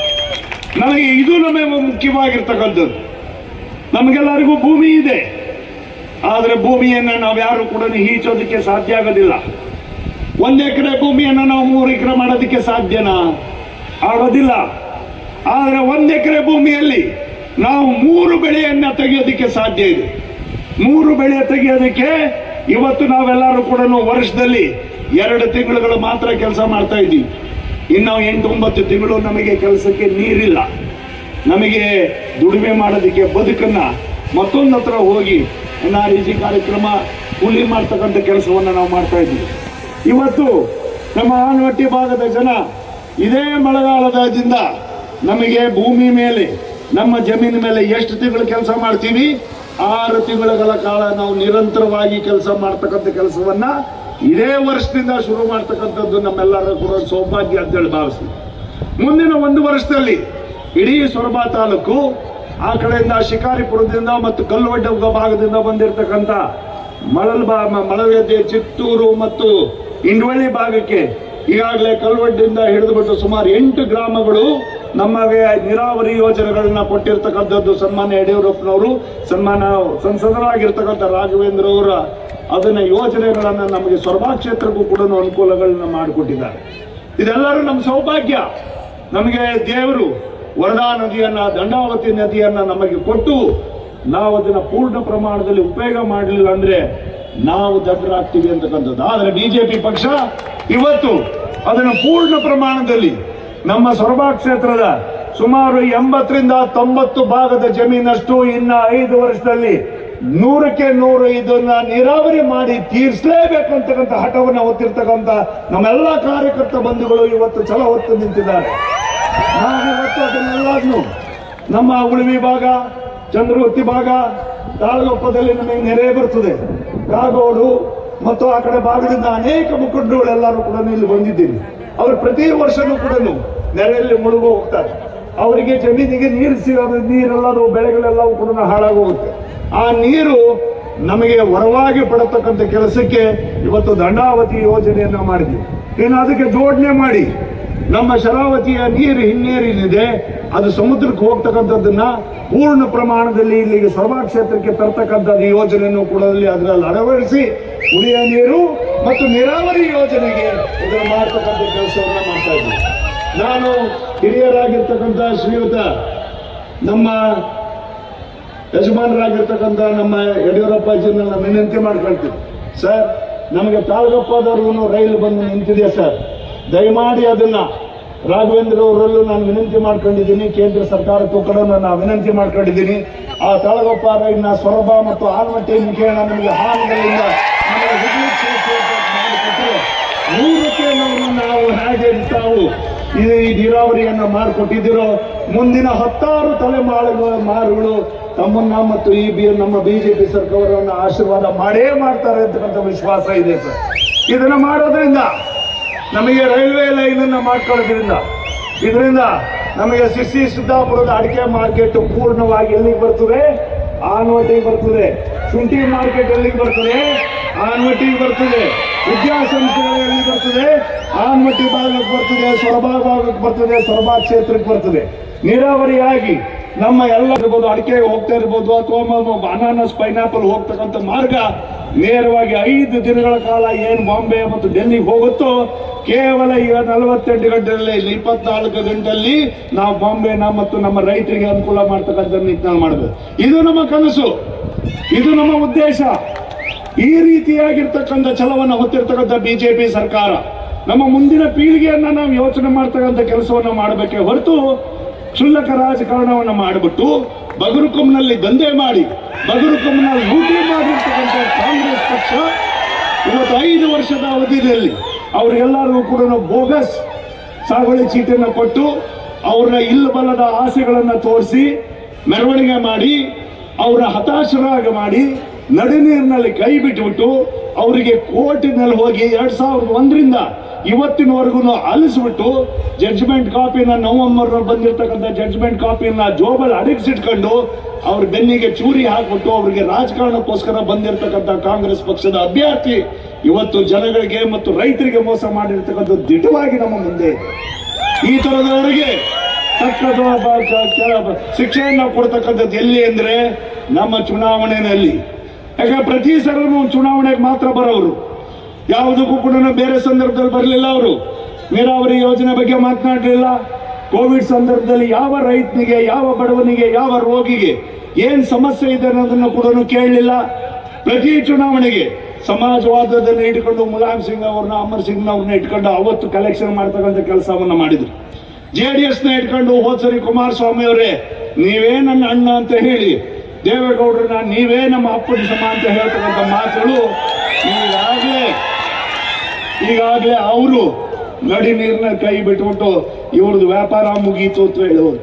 ನಮಗೆ ಇದು ನಮಗೆ ಮುಖ್ಯವಾಗಿರ್ತಕ್ಕಂಥದ್ದು ನಮಗೆಲ್ಲರಿಗೂ ಭೂಮಿ ಇದೆ ಆದರೆ ಭೂಮಿಯನ್ನು ನಾವು ಯಾರು ಕೂಡ ಈಚೋದಕ್ಕೆ ಸಾಧ್ಯ ಆಗೋದಿಲ್ಲ ಒಂದ್ ಎಕರೆ ಭೂಮಿಯನ್ನು ನಾವು ಮೂರು ಎಕರೆ ಮಾಡೋದಕ್ಕೆ ಸಾಧ್ಯನಾ ಆಗೋದಿಲ್ಲ ಆದರೆ ಒಂದ್ ಎಕರೆ ಭೂಮಿಯಲ್ಲಿ ನಾವು ಮೂರು ಬೆಳೆಯನ್ನ ತೆಗೆಯೋದಕ್ಕೆ ಸಾಧ್ಯ ಇದೆ ಮೂರು ಬೆಳೆ ತೆಗೆಯೋದಕ್ಕೆ ಇವತ್ತು ನಾವೆಲ್ಲರೂ ಕೂಡ ವರ್ಷದಲ್ಲಿ ಎರಡು ತಿಂಗಳುಗಳು ಮಾತ್ರ ಕೆಲಸ ಮಾಡ್ತಾ ಇದ್ದೀವಿ ಇನ್ನು ಎಂಟು ಒಂಬತ್ತು ತಿಂಗಳು ನಮಗೆ ಕೆಲಸಕ್ಕೆ ನೀರಿಲ್ಲ ನಮಗೆ ದುಡಿಮೆ ಮಾಡೋದಕ್ಕೆ ಬದುಕನ್ನ ಮತ್ತೊಂದು ಹತ್ರ ಹೋಗಿ ಎನ್ ಆರ್ ಇ ಜಿ ಕಾರ್ಯಕ್ರಮ ಕೂಲಿ ಮಾಡ್ತಕ್ಕಂಥ ಕೆಲಸವನ್ನ ನಾವು ಮಾಡ್ತಾ ಇದ್ದೀವಿ ಇವತ್ತು ನಮ್ಮ ಆನವಟ್ಟಿ ಭಾಗದ ಜನ ಇದೇ ಮಳೆಗಾಲದಿಂದ ನಮಗೆ ಭೂಮಿ ಮೇಲೆ ನಮ್ಮ ಜಮೀನು ಮೇಲೆ ಎಷ್ಟು ತಿಂಗಳು ಕೆಲಸ ಮಾಡ್ತೀವಿ ಆರು ತಿಂಗಳ ಕಾಲ ನಾವು ನಿರಂತರವಾಗಿ ಕೆಲಸ ಮಾಡ್ತಕ್ಕಂಥ ಕೆಲಸವನ್ನ ಇದೇ ವರ್ಷದಿಂದ ಶುರು ಮಾಡ್ತಕ್ಕಂಥದ್ದು ನಮ್ಮೆಲ್ಲರ ಕೂಡ ಸೌಭಾಗ್ಯ ಅಂತೇಳಿ ಭಾವಿಸ್ತೀವಿ ಮುಂದಿನ ಒಂದು ವರ್ಷದಲ್ಲಿ ಇಡೀ ಸೊರಬ ತಾಲೂಕು ಆ ಕಡೆಯಿಂದ ಶಿಕಾರಿಪುರದಿಂದ ಮತ್ತು ಕಲ್ಲುವಡ್ಡ ಭಾಗದಿಂದ ಬಂದಿರತಕ್ಕಂಥ ಮಳಲ್ ಬಾ ಮ- ಮಳವಳ್ಳಿ ಚಿತ್ತೂರು ಮತ್ತು ಇಂಡ್ವಳ್ಳಿ ಭಾಗಕ್ಕೆ ಈಗಾಗಲೇ ಕಲ್ವಡ್ಡಿಂದ ಹಿಡಿದುಬಿಟ್ಟು ಸುಮಾರು ಎಂಟು ಗ್ರಾಮಗಳು ನಮಗೆ ನೀರಾವರಿ ಯೋಜನೆಗಳನ್ನ ಕೊಟ್ಟಿರ್ತಕ್ಕಂಥದ್ದು ಸನ್ಮಾನ್ಯ ಯಡಿಯೂರಪ್ಪನವರು ಸನ್ಮಾನ ಸಂಸದರಾಗಿರ್ತಕ್ಕಂಥ ರಾಘವೇಂದ್ರ ಅವರ ಅದನ್ನ ಯೋಜನೆಗಳನ್ನ ನಮಗೆ ಸೊರಬಾ ಕ್ಷೇತ್ರಕ್ಕೂ ಕೂಡ ಅನುಕೂಲಗಳನ್ನ ಮಾಡಿಕೊಟ್ಟಿದ್ದಾರೆ ಇದೆಲ್ಲರೂ ನಮ್ಮ ಸೌಭಾಗ್ಯ ನಮಗೆ ದೇವರು ವರದಾ ನದಿಯನ್ನ ದಂಡಾವತಿ ನದಿಯನ್ನ ನಮಗೆ ಕೊಟ್ಟು ನಾವು ಅದನ್ನ ಪೂರ್ಣ ಪ್ರಮಾಣದಲ್ಲಿ ಉಪಯೋಗ ಮಾಡಲಿಲ್ಲ ಅಂದ್ರೆ ನಾವು ದಡ್ಡರಾಗ್ತೀವಿ ಅಂತಕ್ಕಂಥದ್ದು ಆದ್ರೆ ಬಿಜೆಪಿ ಪಕ್ಷ ಇವತ್ತು ಅದನ್ನು ಪೂರ್ಣ ಪ್ರಮಾಣದಲ್ಲಿ ನಮ್ಮ ಸೊರಬಾ ಕ್ಷೇತ್ರದ ಸುಮಾರು ಎಂಬತ್ತರಿಂದ ತೊಂಬತ್ತು ಭಾಗದ ಜಮೀನಷ್ಟು ಇನ್ನ ಐದು ವರ್ಷದಲ್ಲಿ ನೂರಕ್ಕೆ ನೂರು ಇದನ್ನ ನೀರಾವರಿ ಮಾಡಿ ತೀರಿಸಲೇಬೇಕು ಅಂತಕ್ಕಂಥ ಹಠವನ್ನು ಹೊತ್ತಿರ್ತಕ್ಕಂಥ ನಮ್ಮೆಲ್ಲ ಕಾರ್ಯಕರ್ತ ಬಂಧುಗಳು ಇವತ್ತು ಛಲ ಹೊತ್ತು ನಿಂತಿದ್ದಾರೆ ನಾವು ಇವತ್ತು ಅದನ್ನೆಲ್ಲದನ್ನು ನಮ್ಮ ಉಳಿವಿ ಭಾಗ ಚಂದ್ರವತಿ ಭಾಗ ತಾಳಗೊಪ್ಪದಲ್ಲಿ ನಮಗೆ ನೆರೆ ಬರ್ತದೆ ಕಾಗೋಡು ಮತ್ತು ಆ ಕಡೆ ಭಾಗದಿಂದ ಅನೇಕ ಮುಖಂಡರುಗಳೆಲ್ಲರೂ ಕೂಡ ಇಲ್ಲಿ ಬಂದಿದ್ದೀರಿ ಅವರು ಪ್ರತಿ ವರ್ಷನೂ ಕೂಡ ನೆರೆಯಲ್ಲಿ ಮುಳುಗು ಹೋಗ್ತಾರೆ ಅವರಿಗೆ ಜಮೀನಿಗೆ ನೀರು ಸಿಗೋದು ನೀರೆಲ್ಲರೂ ಬೆಳೆಗಳೆಲ್ಲವೂ ಕೂಡ ಹಾಳಾಗೋಗುತ್ತೆ ಆ ನೀರು ನಮಗೆ ವರವಾಗಿ ಪಡತಕ್ಕಂಥ ಕೆಲಸಕ್ಕೆ ಇವತ್ತು ದಂಡಾವತಿ ಯೋಜನೆಯನ್ನ ಮಾಡಿದ್ವಿ ಇನ್ನು ಅದಕ್ಕೆ ಜೋಡಣೆ ಮಾಡಿ ನಮ್ಮ ಶರಾವತಿಯ ನೀರು ಹಿನ್ನೇರಿನಿದೆ ಅದು ಸಮುದ್ರಕ್ಕೆ ಹೋಗ್ತಕ್ಕಂಥದ್ದನ್ನ ಪೂರ್ಣ ಪ್ರಮಾಣದಲ್ಲಿ ಇಲ್ಲಿಗೆ ಸೊರಬಾ ಕ್ಷೇತ್ರಕ್ಕೆ ತರ್ತಕ್ಕಂಥದ್ದು ಯೋಜನೆಯನ್ನು ಕೂಡ ಅಲ್ಲಿ ಅದರಲ್ಲಿ ಅಳವಡಿಸಿ ಕುಡಿಯ ನೀರು ಮತ್ತು ನೀರಾವರಿ ಯೋಜನೆಗೆ ಇದನ್ನು ಮಾಡ್ತಕ್ಕಂಥ ಕೆಲಸವನ್ನ ಮಾಡ್ತಾ ಇದ್ದೀವಿ ನಾನು ಹಿರಿಯರಾಗಿರ್ತಕ್ಕಂಥ ಶ್ರೀಯುತ ನಮ್ಮ ಯಜಮಾನರಾಗಿರ್ತಕ್ಕಂಥ ನಮ್ಮ ಯಡಿಯೂರಪ್ಪಾಜಿನ ನಾನು ವಿನಂತಿ ಮಾಡ್ಕೊಳ್ತೀನಿ ಸರ್ ನಮಗೆ ತಾಳಗಪ್ಪದವರೆಗೂ ರೈಲು ಬಂದು ನಿಂತಿದೆ ಸರ್ ದಯಮಾಡಿ ಅದನ್ನ ರಾಘವೇಂದ್ರ ಅವರಲ್ಲೂ ನಾನು ವಿನಂತಿ ಮಾಡ್ಕೊಂಡಿದ್ದೀನಿ ಕೇಂದ್ರ ಸರ್ಕಾರಕ್ಕೂ ಕೂಡ ನಾನು ವಿನಂತಿ ಮಾಡ್ಕೊಂಡಿದ್ದೀನಿ ಆ ತಾಳಗಪ್ಪ ರೈಲಿನ ಸೊರಬ ಮತ್ತು ಆಲ್ಮಟ್ಟಿ ಮುಖೇಣ ನಮಗೆ ಹಾನಿಗಳಿಂದ ನಮಗೆ ಹುಡುಗಿ ಕ್ಷೇತ್ರ ಮಾಡಿಕೊಟ್ಟರೆ ನೂರಕ್ಕೆ ನಾವು ನಾವು ಹೇಗೆ ತಾವು ಈ ನೀರಾವರಿಯನ್ನ ಮಾಡಿಕೊಟ್ಟಿದ್ದೀರೋ ಮುಂದಿನ ಹತ್ತಾರು ತಲೆಮಾರುಗಳ ಮಾರುಗಳು ತಮ್ಮನ್ನ ಮತ್ತು ಈ ಬಿ ನಮ್ಮ ಬಿಜೆಪಿ ಸರ್ಕಾರವನ್ನು ಆಶೀರ್ವಾದ ಮಾಡೇ ಮಾಡ್ತಾರೆ ಅಂತಕ್ಕಂಥ ವಿಶ್ವಾಸ ಇದೆ ಸರ್ ಇದನ್ನ ಮಾಡೋದ್ರಿಂದ ನಮಗೆ ರೈಲ್ವೆ ಲೈನ್ ಅನ್ನ ಮಾಡ್ಕೊಳ್ಳೋದ್ರಿಂದ ಇದರಿಂದ ನಮಗೆ ಸಿಸಿ ಸಿದ್ದಾಪುರದ ಅಡಿಕೆ ಮಾರ್ಕೆಟ್ ಪೂರ್ಣವಾಗಿ ಎಲ್ಲಿಗೆ ಬರ್ತದೆ ಆನ್ವಟಿಗೆ ಬರ್ತದೆ ಶುಂಠಿ ಮಾರ್ಕೆಟ್ ಎಲ್ಲಿಗೆ ಬರ್ತದೆ ಆನ್ವಟಿಗೆ ಬರ್ತದೆ ವಿದ್ಯಾಸಂಸ್ಥೆಗಳು ಎಲ್ಲಿ ಬರ್ತದೆ ಆನ್ವಟಿ ಭಾಗಕ್ಕೆ ಬರ್ತದೆ ಸೊರಬಾ ಭಾಗಕ್ಕೆ ಬರ್ತದೆ ಸೊರಬಾ ಕ್ಷೇತ್ರಕ್ಕೆ ಬರ್ತದೆ ನೀರಾವರಿಯಾಗಿ ನಮ್ಮ ಎಲ್ಲ ಇರ್ಬೋದು ಅಡಿಕೆ ಹೋಗ್ತಾ ಇರ್ಬೋದು ಅಥವಾ ಅನಾನಸ್ ಪೈನಾಪಲ್ ಹೋಗ್ತಕ್ಕಂಥ ಮಾರ್ಗ ನೇರವಾಗಿ ಐದು ದಿನಗಳ ಕಾಲ ಏನು ಬಾಂಬೆ ಮತ್ತು ಡೆಲ್ಲಿಗೆ ಹೋಗುತ್ತೋ ಕೇವಲ ಈಗ ನಲವತ್ತೆಂಟು ಗಂಟೆಯಲ್ಲಿ ಇಪ್ಪತ್ನಾಲ್ಕು ಗಂಟೆಯಲ್ಲಿ ನಾವು ಬಾಂಬೆನ ಮತ್ತು ನಮ್ಮ ರೈತರಿಗೆ ಅನುಕೂಲ ಮಾಡ್ತಕ್ಕಂಥ ನಿಟ್ಟಿನಲ್ಲಿ ಮಾಡಬೇಕು ಇದು ನಮ್ಮ ಕನಸು ಇದು ನಮ್ಮ ಉದ್ದೇಶ ಈ ರೀತಿಯಾಗಿರ್ತಕ್ಕಂಥ ಛಲವನ್ನು ಹೊತ್ತಿರ್ತಕ್ಕಂಥ ಬಿಜೆಪಿ ಸರ್ಕಾರ ನಮ್ಮ ಮುಂದಿನ ಪೀಳಿಗೆಯನ್ನ ನಾವು ಯೋಚನೆ ಮಾಡ್ತಕ್ಕಂಥ ಕೆಲಸವನ್ನ ಮಾಡಬೇಕೇ ಹೊರತು ಕ್ಷುಲ್ಲಕ ರಾಜಕಾರಣವನ್ನ ಮಾಡಿಬಿಟ್ಟು ಬಗರುಕುಂನಲ್ಲಿ ದಂಧೆ ಮಾಡಿ ಬಗರುಕುಂನಲ್ಲಿ ಲೂಟಿ ಮಾಡಿರ್ತಕ್ಕಂಥ ಕಾಂಗ್ರೆಸ್ ಪಕ್ಷ ಇವತ್ತು ಐದು ವರ್ಷದ ಅವಧಿಯಲ್ಲಿ ಅವರೆಲ್ಲರಿಗೂ ಕೂಡ ಬೋಗಸ್ ಸಾಗುವಳಿ ಚೀಟಿಯನ್ನು ಕೊಟ್ಟು ಅವ್ರನ್ನ ಇಲ್ಲ ಬಲ್ಲದ ಆಸೆಗಳನ್ನ ತೋರಿಸಿ ಮೆರವಣಿಗೆ ಮಾಡಿ ಅವರ ಹತಾಶರಾಗ ಮಾಡಿ ನಡುನೀರಿನಲ್ಲಿ ಕೈ ಬಿಟ್ಟುಬಿಟ್ಟು ಅವರಿಗೆ ಕೋರ್ಟಿನಲ್ಲಿ ಹೋಗಿ ಎರಡ್ ಸಾವಿರದ ಒಂದರಿಂದ ಇವತ್ತಿನವರೆಗೂ ಅಲಿಸ್ಬಿಟ್ಟು ಜಡ್ಜ್ಮೆಂಟ್ ಕಾಪಿನ ನವೆಂಬರ್ ಬಂದಿರತಕ್ಕಂಥ ಜಡ್ಜ್ಮೆಂಟ್ ಕಾಪಿನ ಜೋಬಲ್ ಅಡಗಿಸಿಟ್ಕೊಂಡು ಅವ್ರ ಬೆನ್ನಿಗೆ ಚೂರಿ ಹಾಕ್ಬಿಟ್ಟು ಅವರಿಗೆ ರಾಜಕಾರಣಕ್ಕೋಸ್ಕರ ಬಂದಿರತಕ್ಕಂಥ ಕಾಂಗ್ರೆಸ್ ಪಕ್ಷದ ಅಭ್ಯರ್ಥಿ ಇವತ್ತು ಜನಗಳಿಗೆ ಮತ್ತು ರೈತರಿಗೆ ಮೋಸ ಮಾಡಿರ್ತಕ್ಕಂಥ ದಿಟವಾಗಿ ನಮ್ಮ ಮುಂದೆ ಇದೆ. ಈ ತರದವರಿಗೆ ತಕ್ಕ ದ- ಬ- ಕ- ಕ- ಶಿಕ್ಷೆಯನ್ನ ಕೊಡ್ತಕ್ಕಂಥದ್ದು ಎಲ್ಲಿ ಅಂದ್ರೆ ನಮ್ಮ ಚುನಾವಣೆಯಲ್ಲಿ ಯಾಕಂದ್ರೆ ಪ್ರತಿ ಸಲನೂ ಚುನಾವಣೆಗೆ ಮಾತ್ರ ಬರೋರು ಯಾವುದಕ್ಕೂ ಕೂಡ ಬೇರೆ ಸಂದರ್ಭದಲ್ಲಿ ಬರಲಿಲ್ಲ ಅವರು ನೀರಾವರಿ ಯೋಜನೆ ಬಗ್ಗೆ ಮಾತನಾಡಲಿಲ್ಲ ಕೋವಿಡ್ ಸಂದರ್ಭದಲ್ಲಿ ಯಾವ ರೈತನಿಗೆ ಯಾವ ಬಡವನಿಗೆ ಯಾವ ರೋಗಿಗೆ ಏನ್ ಸಮಸ್ಯೆ ಇದೆ ಅನ್ನೋದನ್ನು ಕೂಡ ಕೇಳಲಿಲ್ಲ ಪ್ರತಿ ಚುನಾವಣೆಗೆ ಸಮಾಜವಾದದಲ್ಲಿ ಇಟ್ಕೊಂಡು ಮುಲಾಯಂ ಸಿಂಗ್ ಅವ್ರನ್ನ ಅಮರ್ ಸಿಂಗ್ ಅವ್ರನ್ನ ಇಟ್ಕೊಂಡು ಅವತ್ತು ಕಲೆಕ್ಷನ್ ಮಾಡ್ತಕ್ಕಂಥ ಕೆಲಸವನ್ನ ಮಾಡಿದ್ರು ಜೆ ಡಿ ಎಸ್ ನ ಇಟ್ಕೊಂಡು ಹೋದ್ಸರಿ ಕುಮಾರಸ್ವಾಮಿ ಅವರೇ ನೀವೇ ನನ್ನ ಅಣ್ಣ ಅಂತ ಹೇಳಿ ದೇವೇಗೌಡರನ್ನ ನೀವೇ ನಮ್ಮ ಅಪ್ಪನ ಸಮ ಅಂತ ಹೇಳ್ತಕ್ಕಂಥ ಮಾತುಗಳು ಈಗಾಗಲೇ ಈಗಾಗಲೇ ಅವರು ನಡಿ ನೀರಿನ ಕೈ ಬಿಟ್ಬಿಟ್ಟು ಇವ್ರದ್ದು ವ್ಯಾಪಾರ ಮುಗೀತು ಅಂತ ಹೇಳೋರು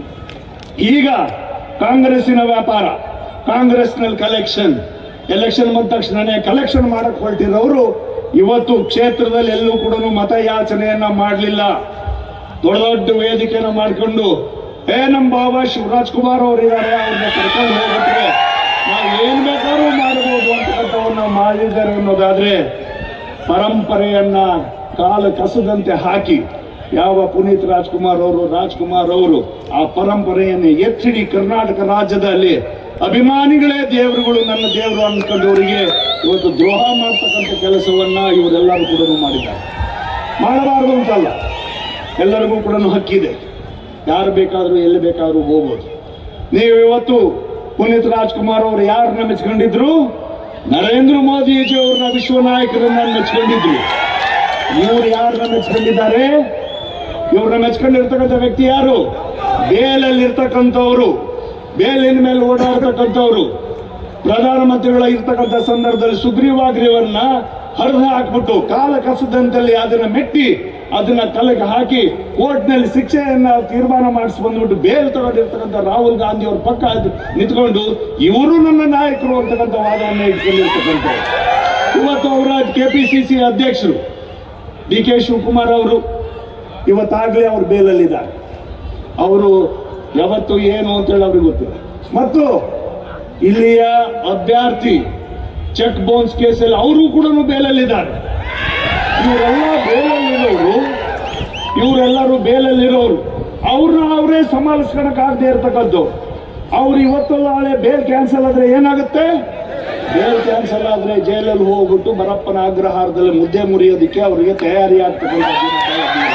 ಈಗ ಕಾಂಗ್ರೆಸ್ಸಿನ ವ್ಯಾಪಾರ ಕಾಂಗ್ರೆಸ್ನಲ್ಲಿ ಕಲೆಕ್ಷನ್ ಎಲೆಕ್ಷನ್ ಬಂದ ತಕ್ಷಣನೇ ಕಲೆಕ್ಷನ್ ಮಾಡಕ್ ಹೊರಟಿರೋರು ಇವತ್ತು ಕ್ಷೇತ್ರದಲ್ಲಿ ಎಲ್ಲೂ ಕೂಡ ಮತಯಾಚನೆಯನ್ನ ಮಾಡಲಿಲ್ಲ ದೊಡ್ಡ ದೊಡ್ಡ ವೇದಿಕೆಯನ್ನ ಮಾಡ್ಕೊಂಡು ಏ ನಮ್ಮ ಬಾಬಾ ಶಿವರಾಜ್ ಕುಮಾರ್ ಅವರು ಇದ್ದಾರೆ ಅವ್ರನ್ನ ಕರ್ಕೊಂಡು ಹೋಗ್ಬಿಟ್ರೆ ನಾವು ಏನ್ ಬೇಕಾದ್ರೂ ಮಾಡಬಹುದು ಅಂತಕ್ಕಂಥವನ್ನ ಮಾಡಿದ್ದಾರೆ ಅನ್ನೋದಾದ್ರೆ ಪರಂಪರೆಯನ್ನ ಕಾಲ ಕಸದಂತೆ ಹಾಕಿ ಯಾವ ಪುನೀತ್ ರಾಜ್ಕುಮಾರ್ ಅವರು ರಾಜ್ಕುಮಾರ್ ಅವರು ಆ ಪರಂಪರೆಯನ್ನು ಎತ್ತಿಡಿ ಕರ್ನಾಟಕ ರಾಜ್ಯದಲ್ಲಿ ಅಭಿಮಾನಿಗಳೇ ದೇವರುಗಳು ನನ್ನ ದೇವರು ಅನ್ಕೊಂಡವರಿಗೆ ಇವತ್ತು ದ್ರೋಹ ಮಾಡ್ತಕ್ಕಂಥ ಕೆಲಸವನ್ನ ಇವರೆಲ್ಲರೂ ಕೂಡ ಮಾಡಿದ್ದಾರೆ ಮಾಡಬಾರದು ಅಂತಲ್ಲ ಎಲ್ಲರಿಗೂ ಕೂಡ ಹಕ್ಕಿದೆ ಯಾರು ಬೇಕಾದರೂ ಎಲ್ಲಿ ಬೇಕಾದರೂ ಹೋಗ್ಬೋದು ನೀವು ಇವತ್ತು ಪುನೀತ್ ರಾಜ್ಕುಮಾರ್ ಅವರು ಯಾರನ್ನ ಮೆಚ್ಕೊಂಡಿದ್ರು ನರೇಂದ್ರ ಮೋದಿಜಿ ಅವ್ರನ್ನ ವಿಶ್ವ ನಾಯಕರನ್ನ ಮೆಚ್ಕೊಂಡಿದ್ರು ಇವ್ರು ಯಾರನ್ನ ಮೆಚ್ಕೊಂಡಿದ್ದಾರೆ ಇವ್ರನ್ನ ಮೆಚ್ಕೊಂಡಿರ್ತಕ್ಕಂಥ ವ್ಯಕ್ತಿ ಯಾರು ಬೇಲಲ್ಲಿ ಇರ್ತಕ್ಕಂಥವ್ರು ಬೇಲಿನ ಮೇಲೆ ಓಡಾಡ್ತಕ್ಕಂಥವ್ರು ಪ್ರಧಾನಮಂತ್ರಿಗಳ ಇರ್ತಕ್ಕಂಥ ಸಂದರ್ಭದಲ್ಲಿ ಸುಗ್ರೀವಾಗ್ರೀವನ್ನ ಹರಿದು ಹಾಕ್ಬಿಟ್ಟು ಕಾಲ ಕಸದಂತಲ್ಲಿ ಅದನ್ನ ಮೆಟ್ಟಿ ಅದನ್ನ ತಲೆಗೆ ಹಾಕಿ ಕೋರ್ಟ್ನಲ್ಲಿ ಶಿಕ್ಷೆಯನ್ನ ತೀರ್ಮಾನ ಮಾಡಿಸಿ ಬಂದ್ಬಿಟ್ಟು ಬೇಲ್ ತಗೊಂಡಿರ್ತಕ್ಕಂಥ ರಾಹುಲ್ ಗಾಂಧಿ ಅವ್ರ ಪಕ್ಕ ಅದು ನಿಂತ್ಕೊಂಡು ಇವರು ನನ್ನ ನಾಯಕರು ಅಂತಕ್ಕಂಥ ವಾದವನ್ನು ಇಟ್ಕೊಂಡಿರ್ತಕ್ಕಂಥ ಇವತ್ತು ಅವರ ಕೆಪಿಸಿಸಿ ಅಧ್ಯಕ್ಷರು ಡಿ ಕೆ ಶಿವಕುಮಾರ್ ಅವರು ಇವತ್ತಾಗ್ಲೇ ಅವ್ರು ಬೇಲಲ್ಲಿದ್ದಾರೆ ಅವರು ಯಾವತ್ತು ಏನು ಅಂತೇಳಿ ಅವ್ರಿಗೆ ಗೊತ್ತಿಲ್ಲ ಮತ್ತು ಇಲ್ಲಿಯ ಅಭ್ಯರ್ಥಿ ಚೆಕ್ ಬೌನ್ಸ್ ಕೇಸಲ್ಲಿ ಅವರು ಕೂಡ ಬೇಲಲ್ಲಿದ್ದಾರೆ ಇವರೆಲ್ಲ ಬೇಲಲ್ಲಿರೋರು ಇವರೆಲ್ಲರೂ ಬೇಲಲ್ಲಿರೋರು ಅವ್ರನ್ನ ಅವರೇ ಸಮಾಲಿಸ್ಕೊಳಕ್ಕಾಗದೆ ಇರ್ತಕ್ಕದ್ದು ಅವ್ರು ಇವತ್ತಲ್ಲ ನಾಳೆ ಬೇಲ್ ಕ್ಯಾನ್ಸಲ್ ಆದ್ರೆ ಏನಾಗುತ್ತೆ ಬೇಲ್ ಕ್ಯಾನ್ಸಲ್ ಆದ್ರೆ ಜೈಲಲ್ಲಿ ಹೋಗ್ಬಿಟ್ಟು ಬರಪ್ಪನ ಅಗ್ರಹಾರದಲ್ಲಿ ಮುದ್ದೆ ಮುರಿಯೋದಕ್ಕೆ ಅವರಿಗೆ ತಯಾರಿ ಆಗ್ತಕ್ಕಂಥ ದಿನ ಬಹಳ ದೂರ.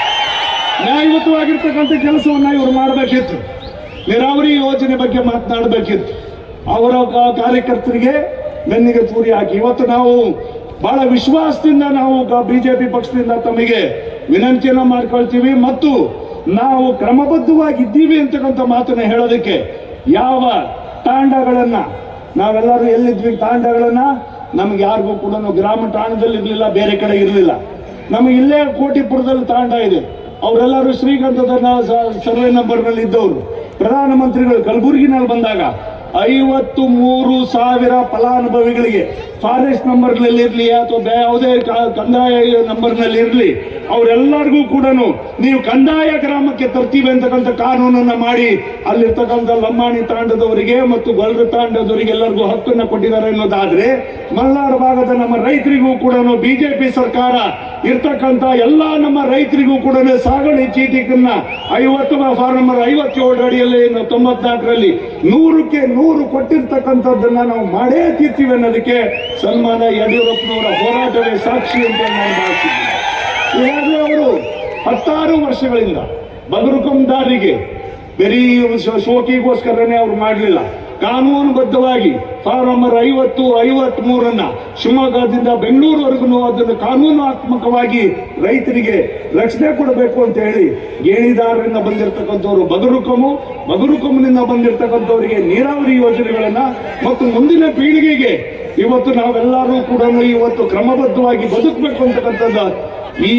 ನ್ಯಾಯಯುತವಾಗಿರ್ತಕ್ಕಂಥ ಕೆಲಸವನ್ನ ಇವರು ಮಾಡಬೇಕಿತ್ತು ನೀರಾವರಿ ಯೋಜನೆ ಬಗ್ಗೆ ಮಾತನಾಡಬೇಕಿತ್ತು ಅವರ ಕ- ಕಾರ್ಯಕರ್ತರಿಗೆ ಬೆನ್ನಿಗೆ ತೂರಿ ಹಾಕಿ ಇವತ್ತು ನಾವು ಬಹಳ ವಿಶ್ವಾಸದಿಂದ ನಾವು ಬಿಜೆಪಿ ಪಕ್ಷದಿಂದ ತಮಗೆ ವಿನಂತಿಯನ್ನ ಮಾಡ್ಕೊಳ್ತೀವಿ ಮತ್ತು ನಾವು ಕ್ರಮಬದ್ಧವಾಗಿದ್ದೀವಿ ಅಂತಕ್ಕಂಥ ಮಾತನ್ನ ಹೇಳೋದಕ್ಕೆ ಯಾವ ತಾಂಡಗಳನ್ನ ನಾವೆಲ್ಲರೂ ಎಲ್ಲಿದ್ವಿ ತಾಂಡಗಳನ್ನ ನಮ್ಗೆ ಯಾರಿಗೂ ಕೂಡ ಗ್ರಾಮ ಠಾಣದಲ್ಲಿ ಇರ್ಲಿಲ್ಲ ಬೇರೆ ಕಡೆ ಇರಲಿಲ್ಲ ನಮಗೆ ಇಲ್ಲೇ ಕೋಟಿಪುರದಲ್ಲಿ ತಾಂಡ ಇದೆ ಅವರೆಲ್ಲರೂ ಶ್ರೀಗಂಧದ ಸರ್ವೆ ನಂಬರ್ನಲ್ಲಿ ಇದ್ದವರು ಪ್ರಧಾನಮಂತ್ರಿಗಳು ಕಲಬುರಗಿನಲ್ಲಿ ಬಂದಾಗ ಐವತ್ತು ಮೂರು ಸಾವಿರ ಫಲಾನುಭವಿಗಳಿಗೆ ಫಾರೆಸ್ಟ್ ನಂಬರ್ನಲ್ಲಿ ಇರಲಿ ಅಥವಾ ಬೇ- ಯಾವುದೇ ಕ- ಕಂದಾಯ ನಂಬರ್ನಲ್ಲಿ ಇರಲಿ ಅವರೆಲ್ಲರಿಗೂ ಕೂಡ ನೀವು ಕಂದಾಯ ಗ್ರಾಮಕ್ಕೆ ತರ್ತೀವಿ ಅಂತಕ್ಕಂಥ ಕಾನೂನನ್ನ ಮಾಡಿ ಅಲ್ಲಿರ್ತಕ್ಕಂಥ ಲಂಬಾಣಿ ತಾಂಡದವರಿಗೆ ಮತ್ತು ಗೊಲ್ರ ತಾಂಡದವರಿಗೆ ಎಲ್ಲರಿಗೂ ಹಕ್ಕನ್ನ ಕೊಟ್ಟಿದ್ದಾರೆ ಅನ್ನೋದಾದ್ರೆ ಮಲ್ನಾಡು ಭಾಗದ ನಮ್ಮ ರೈತರಿಗೂ ಕೂಡ ಬಿಜೆಪಿ ಸರ್ಕಾರ ಇರ್ತಕ್ಕಂಥ ಎಲ್ಲಾ ನಮ್ಮ ರೈತರಿಗೂ ಕೂಡ ಸಾಗಣೆ ಚೀಟಿಕನ್ನ ಐವತ್ತು ಫಾರ್ಮ್ ನಂಬರ್ ಐವತ್ತೇಳು ಅಡಿಯಲ್ಲಿ ನಾವು ತೊಂಬತ್ನಾಲ್ಕರಲ್ಲಿ ನೂರಕ್ಕೆ ನೂರು ಕೊಟ್ಟಿರ್ತಕ್ಕಂಥದ್ದನ್ನ ನಾವು ಮಾಡೇ ತೀರ್ತೀವಿ ಅನ್ನೋದಕ್ಕೆ ಸನ್ಮಾನ ಯಡಿಯೂರಪ್ಪನವರ ಹೋರಾಟವೇ ಸಾಕ್ಷಿ ಅಂತ ನಾನು ಭಾವಿಸಿದ್ದೀನಿ ಈಗಾಗಲೇ ಅವರು ಹತ್ತಾರು ವರ್ಷಗಳಿಂದ ಬಗರುಕಂದಾರಿಗೆ ಬರೀ ಶೋ- ಶೋಕಿಗೋಸ್ಕರನೇ ಅವ್ರು ಮಾಡಲಿಲ್ಲ ಕಾನೂನುಬದ್ಧವಾಗಿ ಫಾರ್ಮ್ ನಂಬರ್ ಐವತ್ತು ಐವತ್ ಮೂರನ್ನ ಶಿವಮೊಗ್ಗದಿಂದ ಬೆಂಗಳೂರುವರೆಗೂ ಅದನ್ನು ಕಾನೂನಾತ್ಮಕವಾಗಿ ರೈತರಿಗೆ ರಕ್ಷಣೆ ಕೊಡಬೇಕು ಅಂತ ಹೇಳಿ ಗೇಣಿದಾರರಿಂದ ಬಂದಿರತಕ್ಕಂಥವ್ರು ಬಗರುಕಮು ಬಗರುಕಮ್ನಿಂದ ಬಂದಿರತಕ್ಕಂಥವರಿಗೆ ನೀರಾವರಿ ಯೋಜನೆಗಳನ್ನ ಮತ್ತು ಮುಂದಿನ ಪೀಳಿಗೆಗೆ ಇವತ್ತು ನಾವೆಲ್ಲರೂ ಕೂಡ ಇವತ್ತು ಕ್ರಮಬದ್ಧವಾಗಿ ಬದುಕಬೇಕು ಅಂತಕ್ಕಂಥದ್ದು ಈ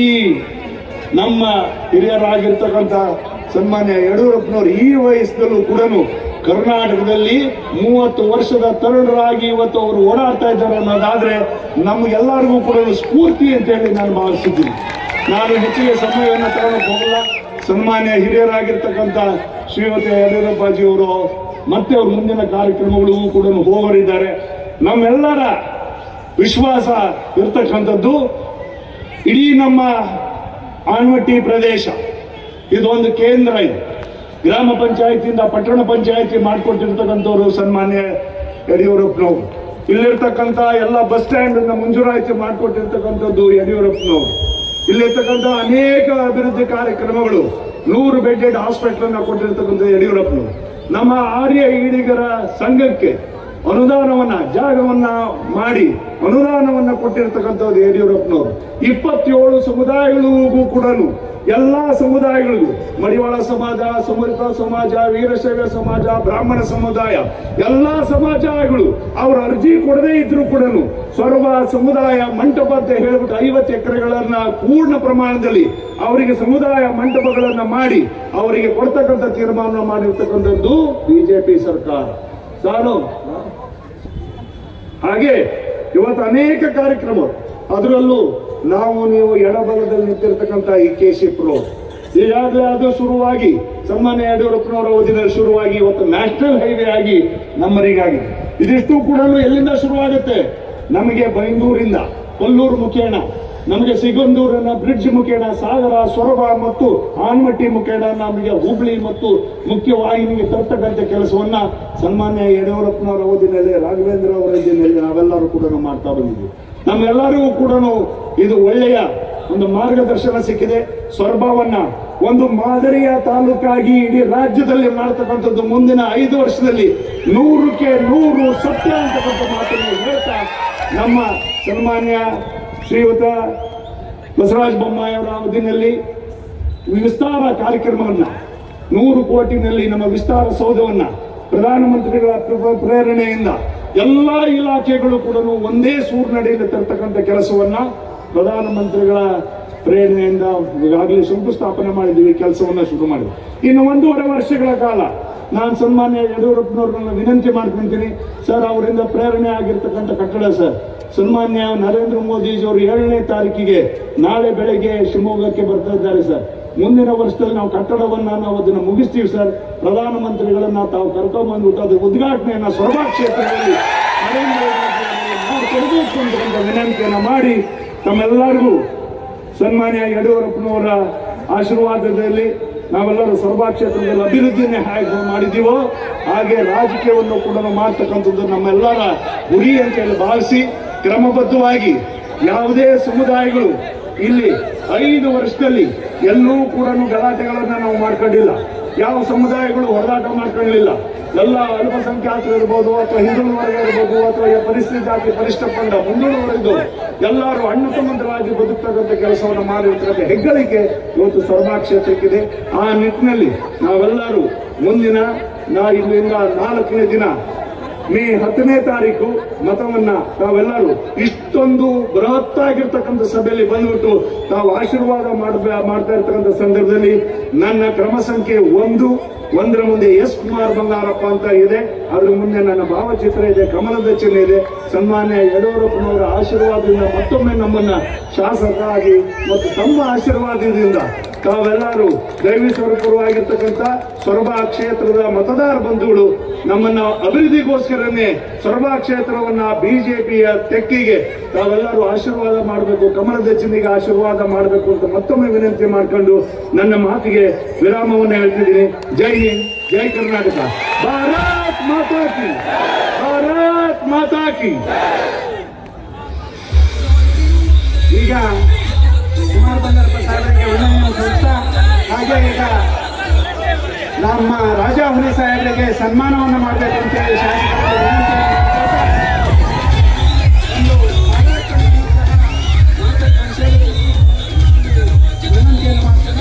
ನಮ್ಮ ಹಿರಿಯರಾಗಿರ್ತಕ್ಕಂಥ ಸನ್ಮಾನ್ಯ ಯಡಿಯೂರಪ್ಪನವರು ಈ ವಯಸ್ಸಿನಲ್ಲೂ ಕೂಡ ಕರ್ನಾಟಕದಲ್ಲಿ ಮೂವತ್ತು ವರ್ಷದ ತರುಣರಾಗಿ ಇವತ್ತು ಅವರು ಓಡಾಡ್ತಾ ಇದ್ದಾರೆ ಅನ್ನೋದಾದ್ರೆ ನಮಗೆಲ್ಲರಿಗೂ ಕೂಡ ಸ್ಫೂರ್ತಿ ಅಂತ ಹೇಳಿ ನಾನು ಭಾವಿಸಿದ್ದೀನಿ ನಾನು ಹೆಚ್ಚಿಗೆ ಸಮಯವನ್ನು ತಗೊಳಕ್ ಹೋಗಲ್ಲ ಸನ್ಮಾನ್ಯ ಹಿರಿಯರಾಗಿರ್ತಕ್ಕಂಥ ಶ್ರೀಮತಿ ಯಡಿಯೂರಪ್ಪಾಜಿ ಅವರು ಮತ್ತೆ ಅವ್ರ ಮುಂದಿನ ಕಾರ್ಯಕ್ರಮಗಳಿಗೂ ಕೂಡ ಹೋಗಲಿದ್ದಾರೆ ನಮ್ಮೆಲ್ಲರ ವಿಶ್ವಾಸ ಇರ್ತಕ್ಕಂಥದ್ದು ಇಡೀ ನಮ್ಮ ಆನ್ವಟ್ಟಿ ಪ್ರದೇಶ ಇದು ಒಂದು ಕೇಂದ್ರ ಇದು ಗ್ರಾಮ ಪಂಚಾಯತಿಯಿಂದ ಪಟ್ಟಣ ಪಂಚಾಯತಿ ಮಾಡಿಕೊಟ್ಟಿರ್ತಕ್ಕಂಥವ್ರು ಸನ್ಮಾನ್ಯ ಯಡಿಯೂರಪ್ಪನವರು ಇಲ್ಲಿರ್ತಕ್ಕಂಥ ಎಲ್ಲ ಬಸ್ ಸ್ಟ್ಯಾಂಡ್ ಅನ್ನ ಮಂಜೂರಾತಿ ಮಾಡಿಕೊಟ್ಟಿರ್ತಕ್ಕಂಥದ್ದು ಯಡಿಯೂರಪ್ಪನವರು ಇಲ್ಲಿರ್ತಕ್ಕಂಥ ಅನೇಕ ಅಭಿವೃದ್ಧಿ ಕಾರ್ಯಕ್ರಮಗಳು ನೂರು ಬೆಡ್ಡೆಡ್ ಹಾಸ್ಪಿಟಲ್ ಅನ್ನ ಕೊಟ್ಟಿರ್ತಕ್ಕಂಥ ಯಡಿಯೂರಪ್ಪನವರು ನಮ್ಮ ಆರ್ಯ ಈಡಿಗರ ಸಂಘಕ್ಕೆ ಅನುದಾನವನ್ನ ಜಾಗವನ್ನ ಮಾಡಿ ಅನುದಾನವನ್ನ ಕೊಟ್ಟಿರ್ತಕ್ಕಂಥದ್ದು ಯಡಿಯೂರಪ್ಪನವರು ಇಪ್ಪತ್ತೇಳು ಸಮುದಾಯಗಳಿಗೂ ಕೂಡ ಎಲ್ಲಾ ಸಮುದಾಯಗಳಿಗೂ ಮಡಿವಾಳ ಸಮಾಜ ಸಮೃದ್ಧ ಸಮಾಜ ವೀರಶೈವ ಸಮಾಜ ಬ್ರಾಹ್ಮಣ ಸಮುದಾಯ ಎಲ್ಲಾ ಸಮಾಜಗಳು ಅವರ ಅರ್ಜಿ ಕೊಡದೇ ಇದ್ರು ಕೂಡ ಸರ್ವ ಸಮುದಾಯ ಮಂಟಪ ಅಂತ ಹೇಳ್ಬಿಟ್ಟು ಐವತ್ತು ಎಕರೆಗಳನ್ನ ಪೂರ್ಣ ಪ್ರಮಾಣದಲ್ಲಿ ಅವರಿಗೆ ಸಮುದಾಯ ಮಂಟಪಗಳನ್ನ ಮಾಡಿ ಅವರಿಗೆ ಕೊಡ್ತಕ್ಕಂಥ ತೀರ್ಮಾನ ಮಾಡಿರ್ತಕ್ಕಂಥದ್ದು ಬಿಜೆಪಿ ಸರ್ಕಾರ ಸಾಲು ಹಾಗೆ ಇವತ್ತು ಅನೇಕ ಕಾರ್ಯಕ್ರಮ ಅದರಲ್ಲೂ ನಾವು ನೀವು ಎಡಬಲದಲ್ಲಿ ನಿಂತಿರ್ತಕ್ಕಂಥ ಈ ಕೆ ಸಿ ಪ್ರೋ ಈಗಾಗಲೇ ಅದು ಶುರುವಾಗಿ ಸನ್ಮಾನ್ಯ ಯಡಿಯೂರಪ್ಪನವರ ಅವಧಿಯಲ್ಲಿ ಶುರುವಾಗಿ ಇವತ್ತು ನ್ಯಾಷನಲ್ ಹೈವೇ ಆಗಿ ನಮ್ಮರಿಗಾಗಿದೆ ಇದಿಷ್ಟು ಕೂಡ ಎಲ್ಲಿಂದ ಶುರುವಾಗುತ್ತೆ ನಮಗೆ ಬೈಂದೂರಿಂದ ಕೊಲ್ಲೂರು ಮುಖೇಣ ನಮಗೆ ಸಿಗಂದೂರಿನ ಬ್ರಿಡ್ಜ್ ಮುಖೇಣ ಸಾಗರ ಸೊರಬ ಮತ್ತು ಆನ್ಮಟ್ಟಿ ಮುಖೇಣ ನಮಗೆ ಹುಬ್ಳಿ ಮತ್ತು ಮುಖ್ಯ ವಾಹಿನಿಗೆ ತರ್ತಕ್ಕಂಥ ಕೆಲಸವನ್ನ ಸನ್ಮಾನ್ಯ ಯಡಿಯೂರಪ್ಪನವರ ಅವಧಿನಲ್ಲಿ ರಾಘವೇಂದ್ರ ಅವರ ಅವಧಿಯಲ್ಲಿ ನಾವೆಲ್ಲರೂ ಕೂಡ ಮಾಡ್ತಾ ಬಂದಿದ್ವಿ ನಮ್ಮೆಲ್ಲರಿಗೂ ಕೂಡ ಇದು ಒಳ್ಳೆಯ ಒಂದು ಮಾರ್ಗದರ್ಶನ ಸಿಕ್ಕಿದೆ ಸೊರಬವನ್ನ ಒಂದು ಮಾದರಿಯ ತಾಲೂಕಾಗಿ ಇಡೀ ರಾಜ್ಯದಲ್ಲಿ ಮಾಡತಕ್ಕಂಥದ್ದು ಮುಂದಿನ ಐದು ವರ್ಷದಲ್ಲಿ ನೂರಕ್ಕೆ ನೂರು ಸತ್ಯ ಅಂತಕ್ಕಂಥ ಮಾತನ್ನು ಹೇಳ್ತಾ ನಮ್ಮ ಸನ್ಮಾನ್ಯ ಶ್ರೀಯುತ ಬಸವರಾಜ ಬೊಮ್ಮಾಯಿ ಅವರ ಅವಧಿನಲ್ಲಿ ವಿಸ್ತಾರ ಕಾರ್ಯಕ್ರಮವನ್ನ ನೂರು ಕೋಟಿನಲ್ಲಿ ನಮ್ಮ ವಿಸ್ತಾರ ಸೌಧವನ್ನ ಪ್ರಧಾನಮಂತ್ರಿಗಳ ಪ್ರ- ಪ್ರೇರಣೆಯಿಂದ ಎಲ್ಲಾ ಇಲಾಖೆಗಳು ಕೂಡ ಒಂದೇ ಸೂರ್ನಡಿಯಲ್ಲಿ ತರ್ತಕ್ಕಂಥ ಕೆಲಸವನ್ನ ಪ್ರಧಾನಮಂತ್ರಿಗಳ ಪ್ರೇರಣೆಯಿಂದ ಈಗಾಗಲೇ ಶಂಕುಸ್ಥಾಪನೆ ಮಾಡಿದ್ದೀವಿ ಕೆಲಸವನ್ನ ಶುರು ಮಾಡಿದ್ವಿ ಇನ್ನು ಒಂದೂವರೆ ವರ್ಷಗಳ ಕಾಲ ನಾನು ಸನ್ಮಾನ್ಯ ಯಡಿಯೂರಪ್ಪನವ್ರನ್ನ ವಿನಂತಿ ಮಾಡ್ಕೊಂತೀನಿ ಸರ್ ಅವರಿಂದ ಪ್ರೇರಣೆ ಆಗಿರ್ತಕ್ಕಂಥ ಕಟ್ಟಡ ಸರ್ ಸನ್ಮಾನ್ಯ ನರೇಂದ್ರ ಮೋದಿಜಿಯವರು ಏಳನೇ ತಾರೀಕಿಗೆ ನಾಳೆ ಬೆಳಗ್ಗೆ ಶಿವಮೊಗ್ಗಕ್ಕೆ ಬರ್ತಾ ಇದ್ದಾರೆ ಸರ್ ಮುಂದಿನ ವರ್ಷದಲ್ಲಿ ನಾವು ಕಟ್ಟಡವನ್ನ ನಾವು ಅದನ್ನು ಮುಗಿಸ್ತೀವಿ ಸರ್ ಪ್ರಧಾನಮಂತ್ರಿಗಳನ್ನ ತಾವು ಕರ್ಕೊಂಡ್ಬಂದ್ಬಿಟ್ಟು ಅದು ಉದ್ಘಾಟನೆಯನ್ನ ಸೊರಬ ಕ್ಷೇತ್ರದಲ್ಲಿ ನರೇಂದ್ರ ಮೋದಿ ಅವರು ಮಾಡಿಕೊಡ್ಬೇಕು ಅಂತಕ್ಕಂಥ ವಿನಂತಿಯನ್ನ ಮಾಡಿ ತಮ್ಮೆಲ್ಲರಿಗೂ ಸನ್ಮಾನ್ಯ ಯಡಿಯೂರಪ್ಪನವರ ಆಶೀರ್ವಾದದಲ್ಲಿ ನಾವೆಲ್ಲರೂ ಸೊರಬ ಕ್ಷೇತ್ರದಲ್ಲಿ ಅಭಿವೃದ್ಧಿಯನ್ನೇ ಹೇಗೆ ಮಾಡಿದ್ದೀವೋ ಹಾಗೆ ರಾಜಕೀಯವನ್ನು ಕೂಡ ಮಾಡ್ತಕ್ಕಂಥದ್ದು ನಮ್ಮೆಲ್ಲರ ಗುರಿ ಅಂತ ಹೇಳಿ ಭಾವಿಸಿ ಕ್ರಮಬದ್ಧವಾಗಿ ಯಾವುದೇ ಸಮುದಾಯಗಳು ಇಲ್ಲಿ ಐದು ವರ್ಷದಲ್ಲಿ ಎಲ್ಲೂ ಕೂಡ ಗಲಾಟೆಗಳನ್ನ ನಾವು ಮಾಡ್ಕೊಂಡಿಲ್ಲ ಯಾವ ಸಮುದಾಯಗಳು ಹೋರಾಟ ಮಾಡ್ಕೊಳ್ಳಿಲ್ಲ ಎಲ್ಲ ಅಲ್ಪಸಂಖ್ಯಾತರು ಇರ್ಬೋದು ಅಥವಾ ಹಿಂದುಳಿದ ವರ್ಗ ಇರ್ಬೋದು ಅಥವಾ ಈ ಪರಿಸ್ಥಿತಿ ಜಾತಿ ಪರಿಷ್ಠ ಪಂಡ ಮುಂದುವರೆದು ಎಲ್ಲರೂ ಅಣ್ಣ ತಮ್ಮಂತರಾಗಿ ಬದುಕ್ತಕ್ಕಂಥ ಕೆಲಸವನ್ನು ಮಾಡಿರ್ತಕ್ಕಂಥ ಹೆಗ್ಗಳಿಕೆ ಇವತ್ತು ಸರ್ವಾ ಕ್ಷೇತ್ರಕ್ಕಿದೆ ಆ ನಿಟ್ಟಿನಲ್ಲಿ ನಾವೆಲ್ಲರೂ ಮುಂದಿನ ನಾ ಇಲ್ಲಿಂದ ನಾಲ್ಕನೇ ದಿನ ಮೇ ಹತ್ತನೇ ತಾರೀಕು ಮತವನ್ನ ತಾವೆಲ್ಲರೂ ಇಷ್ಟೊಂದು ಬೃಹತ್ತಾಗಿರ್ತಕ್ಕಂಥ ಸಭೆಯಲ್ಲಿ ಬಂದ್ಬಿಟ್ಟು ತಾವು ಆಶೀರ್ವಾದ ಮಾಡ್ಬೇ ಮಾಡ್ತಾ ಇರ್ತಕ್ಕಂಥ ಸಂದರ್ಭದಲ್ಲಿ ನನ್ನ ಕ್ರಮ ಸಂಖ್ಯೆ ಒಂದು ಒಂದರ ಮುಂದೆ ಎಸ್ ಕುಮಾರ್ ಬಂಗಾರಪ್ಪ ಅಂತ ಇದೆ ಅದ್ರ ಮುಂದೆ ನನ್ನ ಭಾವಚಿತ್ರ ಇದೆ ಕಮಲದ ಚಿಹ್ನೆ ಇದೆ ಸನ್ಮಾನ್ಯ ಯಡಿಯೂರಪ್ಪನವರ ಆಶೀರ್ವಾದದಿಂದ ಮತ್ತೊಮ್ಮೆ ನಮ್ಮನ್ನ ಶಾಸಕರಾಗಿ ಮತ್ತು ತಮ್ಮ ಆಶೀರ್ವಾದದಿಂದ ತಾವೆಲ್ಲರೂ ದೈವಿ ಸ್ವರೂಪವಾಗಿರ್ತಕ್ಕಂಥ ಸೊರಬ ಕ್ಷೇತ್ರದ ಮತದಾರ ಬಂಧುಗಳು ನಮ್ಮನ್ನ ಅಭಿವೃದ್ಧಿಗೋಸ್ಕರನೇ ಸೊರಬ ಕ್ಷೇತ್ರವನ್ನ ಬಿಜೆಪಿಯ ತೆಕ್ಕಿಗೆ ತಾವೆಲ್ಲರೂ ಆಶೀರ್ವಾದ ಮಾಡಬೇಕು ಕಮಲದ ಚಿಹ್ನೆಗೆ ಆಶೀರ್ವಾದ ಮಾಡಬೇಕು ಅಂತ ಮತ್ತೊಮ್ಮೆ ವಿನಂತಿ ಮಾಡಿಕೊಂಡು ನನ್ನ ಮಾತಿಗೆ ವಿರಾಮವನ್ನು ಹೇಳ್ತಿದ್ದೀನಿ ಜೈ ಹಿಂದ್ ಜೈ ಕರ್ನಾಟಕ ಭಾರತ್ ಮಾತಾ ಕಿ ಭಾರತ್ ಮಾತಾ ಕಿ ಈಗ ಕುಮಾರ್ ಬಂಗಾರಪ್ಪ ಸಾಹೇಬರಿಗೆ ವಂದನೆಯನ್ನು ಸಲ್ಲಿಸ್ತಾ ಹಾಗೆ ಈಗ ನಮ್ಮ ರಾಜ ಹುಲಿ ಸಾಹೇಬರಿಗೆ ಸನ್ಮಾನವನ್ನು ಮಾಡಬೇಕು ಅಂತ ಹೇಳಿ ಶಾಸಕರಿಗೆ ವಿನಂತಿಯನ್ನು ಮಾಡ್ಕೊಳ್ತಾ ಒಂದು ಸಾಗರ ಕಣ್ಣಿನ ವಿನಂತಿಯನ್ನು ಮಾಡ್ತಾರೆ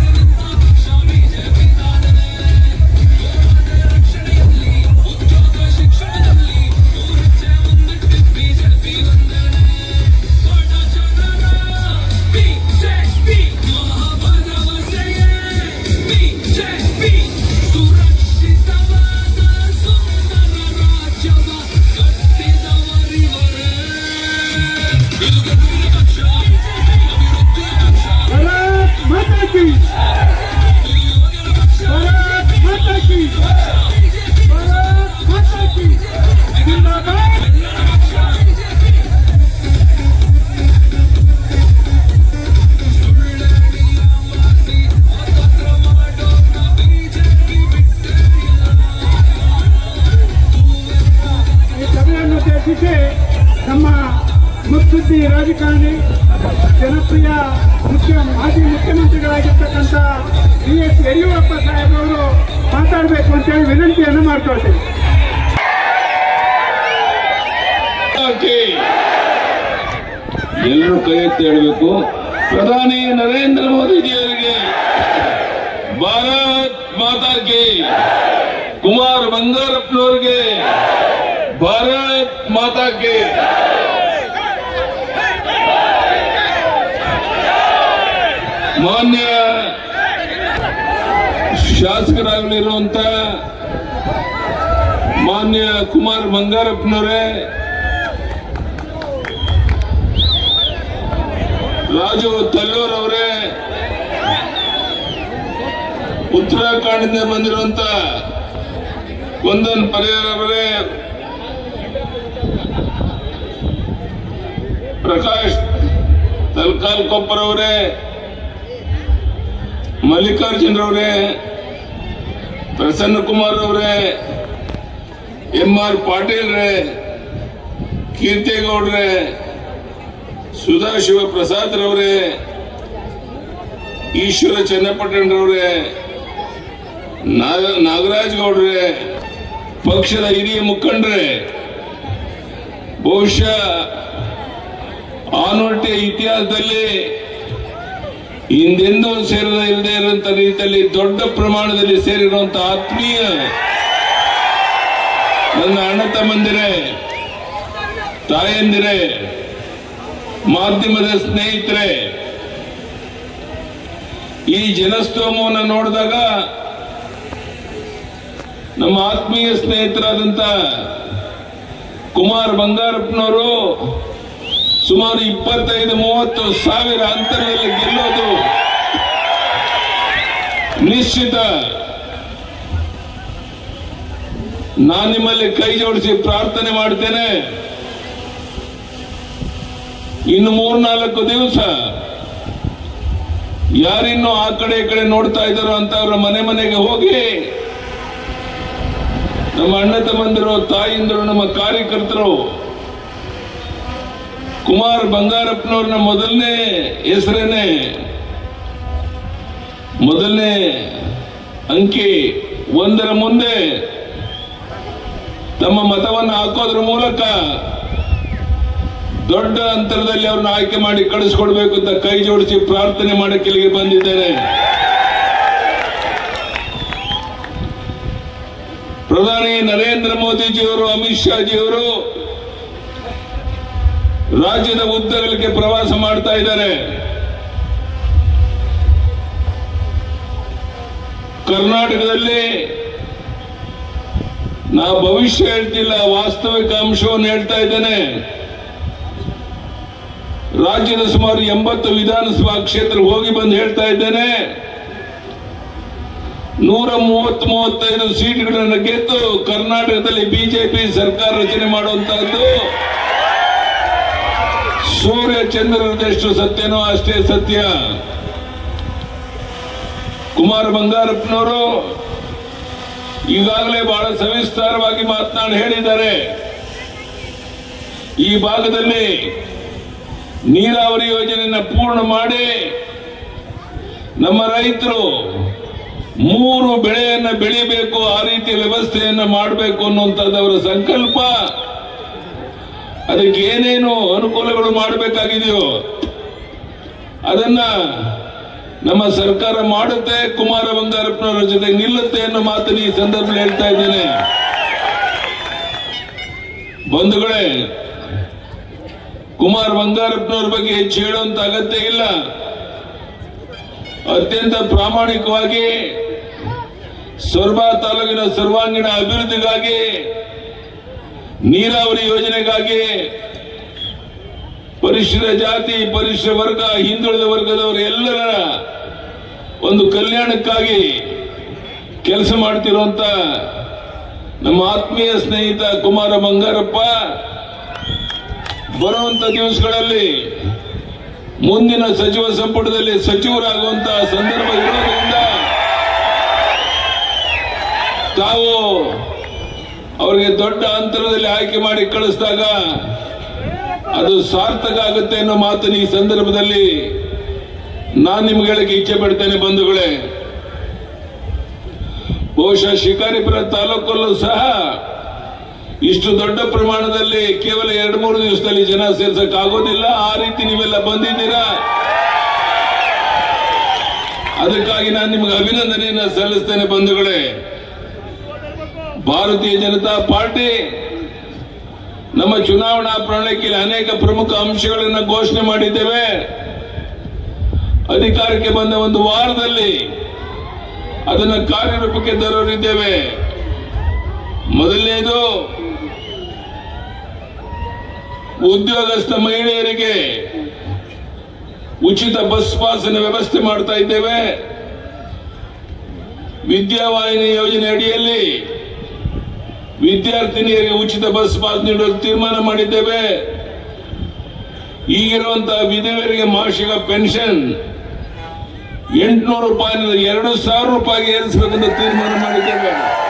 भारत माता की भारत माता की भारत माता की जिंदाबाद ಈ ಸಭೆಯನ್ನು ಉದ್ದೇಶಿಸಿ ನಮ್ಮ ಮುತ್ಸುದ್ದಿ ರಾಜಕಾರಣಿ ಜನಪ್ರಿಯ ಮುಖ್ಯ ಮಾಜಿ ಮುಖ್ಯಮಂತ್ರಿಗಳಾಗಿರ್ತಕ್ಕಂಥ ಬಿ ಎಸ್ ಯಡಿಯೂರಪ್ಪ ಸಾಹೇಬರು ಮಾತಾಡಬೇಕು ಅಂತೇಳಿ ವಿನಂತಿಯನ್ನು ಮಾಡ್ಕೊಳ್ತೇವೆ ಎಲ್ಲರೂ ಕೈ ಎತ್ತಿ ಹೇಳಬೇಕು ಪ್ರಧಾನಿ ನರೇಂದ್ರ ಮೋದಿಜಿಯವರಿಗೆ ಭಾರತ್ ಮಾತಾಗೆ ಕುಮಾರ್ ಬಂಗಾರಪ್ಪನವ್ರಿಗೆ ಭಾರತ್ ಮಾತಾಗೆ ಮಾನ್ಯ ಶಾಸಕರಾಗಲಿರುವಂತ ಮಾನ್ಯ ಕುಮಾರ್ ಬಂಗಾರಪ್ಪನವರೇ ರಾಜು ತಲ್ಲೂರ್ ಅವರೇ ಉತ್ತರಾಖಂಡದಿಂದ ಬಂದಿರುವಂತ ವಂದನ್ ಪರಿಹಾರ ಅವರೇ ಪ್ರಕಾಶ್ ತಲ್ಕಾಲ್ ಕೊಪ್ಪರವರೇ ಮಲ್ಲಿಕಾರ್ಜುನ್ ರವರೇ ಪ್ರಸನ್ನ ಕುಮಾರ್ ಅವರೇ ಎಂ ಆರ್ ಪಾಟೀಲ್ ರೇ ಕೀರ್ತಿಗೌಡ್ರೆ ಸುಧಾಶಿವ ಪ್ರಸಾದ್ ರವರೇ ಈಶ್ವರ ಚನ್ನಪಟ್ಟಣರವರೇ ನಾಗ- ನಾಗರಾಜ್ ಗೌಡ್ರೆ ಪಕ್ಷದ ಹಿರಿಯ ಮುಖಂಡರೇ ಬಹುಶಃ ಆನೋಟಿಯ ಇತಿಹಾಸದಲ್ಲಿ ಹಿಂದೆಂದೂ ಸೇರದ ಇಲ್ಲದೆ ಇರುವಂತ ರೀತಿಯಲ್ಲಿ ದೊಡ್ಡ ಪ್ರಮಾಣದಲ್ಲಿ ಸೇರಿರುವಂತಹ ಆತ್ಮೀಯ ನನ್ನ ಅಣ್ಣ ತಮ್ಮಂದಿರೇ ತಾಯಂದಿರೇ ಮಾಧ್ಯಮದ ಸ್ನೇಹಿತರೆ ಈ ಜನಸ್ತೋಮವನ್ನು ನೋಡಿದಾಗ ನಮ್ಮ ಆತ್ಮೀಯ ಸ್ನೇಹಿತರಾದಂತ ಕುಮಾರ್ ಬಂಗಾರಪ್ಪನವರು ಸುಮಾರು ಇಪ್ಪತ್ತೈದು ಮೂವತ್ತು ಸಾವಿರ ಅಂತರದಲ್ಲಿ ಗೆಲ್ಲೋದು ನಿಶ್ಚಿತ ನಾನು ನಿಮ್ಮಲ್ಲಿ ಕೈ ಜೋಡಿಸಿ ಪ್ರಾರ್ಥನೆ ಮಾಡ್ತೇನೆ ಇನ್ನು ಮೂರ್ನಾಲ್ಕು ದಿವಸ ಯಾರಿನ್ನೂ ಆ ಕಡೆ ಈ ಕಡೆ ನೋಡ್ತಾ ಇದ್ದಾರೋ ಅಂತ ಅವರ ಮನೆ ಮನೆಗೆ ಹೋಗಿ ನಮ್ಮ ಅಣ್ಣ ತಮ್ಮಂದಿರು ತಾಯಿಂದರು ನಮ್ಮ ಕಾರ್ಯಕರ್ತರು ಕುಮಾರ್ ಬಂಗಾರಪ್ಪನವ್ರನ್ನ ಮೊದಲನೇ ಹೆಸರೇನೆ ಮೊದಲನೇ ಅಂಕಿ ಒಂದರ ಮುಂದೆ ತಮ್ಮ ಮತವನ್ನು ಹಾಕೋದ್ರ ಮೂಲಕ ದೊಡ್ಡ ಅಂತರದಲ್ಲಿ ಅವ್ರನ್ನ ಆಯ್ಕೆ ಮಾಡಿ ಕಳಿಸ್ಕೊಡ್ಬೇಕು ಅಂತ ಕೈ ಜೋಡಿಸಿ ಪ್ರಾರ್ಥನೆ ಮಾಡಕ್ಕೆ ಇಲ್ಲಿಗೆ ಬಂದಿದ್ದೇನೆ ಪ್ರಧಾನಿ ನರೇಂದ್ರ ಮೋದಿಜಿಯವರು ಅಮಿತ್ ಶಾಜಿಯವರು ರಾಜ್ಯದ ಉದ್ದಗಲಕ್ಕೆ ಪ್ರವಾಸ ಮಾಡ್ತಾ ಇದ್ದಾರೆ ಕರ್ನಾಟಕದಲ್ಲಿ ನಾ ಭವಿಷ್ಯ ಹೇಳ್ತಿಲ್ಲ ವಾಸ್ತವಿಕ ಅಂಶವನ್ನು ಹೇಳ್ತಾ ಇದ್ದೇನೆ ರಾಜ್ಯದ ಸುಮಾರು ಎಂಬತ್ತು ವಿಧಾನಸಭಾ ಕ್ಷೇತ್ರ ಹೋಗಿ ಬಂದು ಹೇಳ್ತಾ ಇದ್ದೇನೆ ನೂರ ಮೂವತ್ತು ಮೂವತ್ತೈದು ಸೀಟ್ಗಳನ್ನು ಗೆದ್ದು ಕರ್ನಾಟಕದಲ್ಲಿ ಬಿಜೆಪಿ ಸರ್ಕಾರ ರಚನೆ ಮಾಡುವಂತಹದ್ದು ಸೂರ್ಯ ಚಂದ್ರರದಷ್ಟು ಸತ್ಯನೋ ಅಷ್ಟೇ ಸತ್ಯ ಕುಮಾರ ಬಂಗಾರಪ್ಪನವರು ಈಗಾಗಲೇ ಬಹಳ ಸವಿಸ್ತಾರವಾಗಿ ಮಾತನಾಡಿ ಹೇಳಿದ್ದಾರೆ ಈ ಭಾಗದಲ್ಲಿ ನೀರಾವರಿ ಯೋಜನೆಯನ್ನು ಪೂರ್ಣ ಮಾಡಿ ನಮ್ಮ ರೈತರು ಮೂರು ಬೆಳೆಯನ್ನ ಬೆಳಿಬೇಕು ಆ ರೀತಿ ವ್ಯವಸ್ಥೆಯನ್ನ ಮಾಡಬೇಕು ಅನ್ನುವಂಥದ್ದು ಅವರ ಸಂಕಲ್ಪ ಅದಕ್ಕೆ ಏನೇನು ಅನುಕೂಲಗಳು ಮಾಡಬೇಕಾಗಿದೆಯೋ ಅದನ್ನ ನಮ್ಮ ಸರ್ಕಾರ ಮಾಡುತ್ತೆ ಕುಮಾರ ಬಂಗಾರಪ್ಪನವರ ಜೊತೆ ನಿಲ್ಲುತ್ತೆ ಅನ್ನೋ ಮಾತನ್ನು ಈ ಸಂದರ್ಭದಲ್ಲಿ ಹೇಳ್ತಾ ಇದ್ದೇನೆ ಬಂಧುಗಳೇ ಕುಮಾರ್ ಬಂಗಾರಪ್ಪನವ್ರ ಬಗ್ಗೆ ಹೆಚ್ಚು ಹೇಳುವಂತ ಅಗತ್ಯ ಇಲ್ಲ ಅತ್ಯಂತ ಪ್ರಾಮಾಣಿಕವಾಗಿ ಸೊರಬಾ ತಾಲೂಕಿನ ಸರ್ವಾಂಗೀಣ ಅಭಿವೃದ್ಧಿಗಾಗಿ ನೀರಾವರಿ ಯೋಜನೆಗಾಗಿ ಪರಿಶಿಷ್ಟ ಜಾತಿ ಪರಿಶಿಷ್ಟ ವರ್ಗ ಹಿಂದುಳಿದ ವರ್ಗದವರ ಎಲ್ಲರ ಒಂದು ಕಲ್ಯಾಣಕ್ಕಾಗಿ ಕೆಲಸ ಮಾಡ್ತಿರುವಂತ ನಮ್ಮ ಆತ್ಮೀಯ ಸ್ನೇಹಿತ ಕುಮಾರ ಬಂಗಾರಪ್ಪ ಬರುವಂತ ದಿವಸಗಳಲ್ಲಿ ಮುಂದಿನ ಸಚಿವ ಸಂಪುಟದಲ್ಲಿ ಸಚಿವರಾಗುವಂತಹ ಸಂದರ್ಭ ಇರೋದ್ರಿಂದ ತಾವು ಅವರಿಗೆ ದೊಡ್ಡ ಅಂತರದಲ್ಲಿ ಆಯ್ಕೆ ಮಾಡಿ ಕಳಿಸಿದಾಗ ಅದು ಸಾರ್ಥಕ ಆಗುತ್ತೆ ಅನ್ನೋ ಮಾತನ್ನು ಈ ಸಂದರ್ಭದಲ್ಲಿ ನಾನು ನಿಮ್ಗೆ ಹೇಳಕ್ಕೆ ಇಚ್ಛೆ ಪಡ್ತೇನೆ ಬಂಧುಗಳೇ ಬಹುಶಃ ಶಿಕಾರಿಪುರ ತಾಲೂಕಲ್ಲೂ ಸಹ ಇಷ್ಟು ದೊಡ್ಡ ಪ್ರಮಾಣದಲ್ಲಿ ಕೇವಲ ಎರಡು ಮೂರು ದಿವಸದಲ್ಲಿ ಜನ ಸೇರ್ಸಕ್ ಆಗೋದಿಲ್ಲ ಆ ರೀತಿ ನೀವೆಲ್ಲ ಬಂದಿದ್ದೀರಾ ಅದಕ್ಕಾಗಿ ನಾನು ನಿಮ್ಗೆ ಅಭಿನಂದನೆಯನ್ನ ಸಲ್ಲಿಸ್ತೇನೆ ಬಂಧುಗಳೇ ಭಾರತೀಯ ಜನತಾ ಪಾರ್ಟಿ ನಮ್ಮ ಚುನಾವಣಾ ಪ್ರಣಾಳಿಕೆಯಲ್ಲಿ ಅನೇಕ ಪ್ರಮುಖ ಅಂಶಗಳನ್ನು ಘೋಷಣೆ ಮಾಡಿದ್ದೇವೆ ಅಧಿಕಾರಕ್ಕೆ ಬಂದ ಒಂದು ವಾರದಲ್ಲಿ ಅದನ್ನು ಕಾರ್ಯರೂಪಕ್ಕೆ ತರೋರಿದ್ದೇವೆ ಮೊದಲನೇದು ಉದ್ಯೋಗಸ್ಥ ಮಹಿಳೆಯರಿಗೆ ಉಚಿತ ಬಸ್ ಪಾಸಿನ ವ್ಯವಸ್ಥೆ ಮಾಡ್ತಾ ಇದ್ದೇವೆ ವಿದ್ಯಾವಾಹಿನಿ ಯೋಜನೆ ಅಡಿಯಲ್ಲಿ ವಿದ್ಯಾರ್ಥಿನಿಯರಿಗೆ ಉಚಿತ ಬಸ್ ಪಾಸ್ ನೀಡಲು ತೀರ್ಮಾನ ಮಾಡಿದ್ದೇವೆ ಈಗಿರುವಂತಹ ವಿಧವೆಯರಿಗೆ ಮಾಸಿಕ ಪೆನ್ಷನ್ ಎಂಟುನೂರು ರೂಪಾಯಿನಿಂದ ಎರಡು ಸಾವಿರ ರೂಪಾಯಿಗೆ ಏರಿಸಬೇಕಂತ ತೀರ್ಮಾನ ಮಾಡಿದ್ದೇವೆ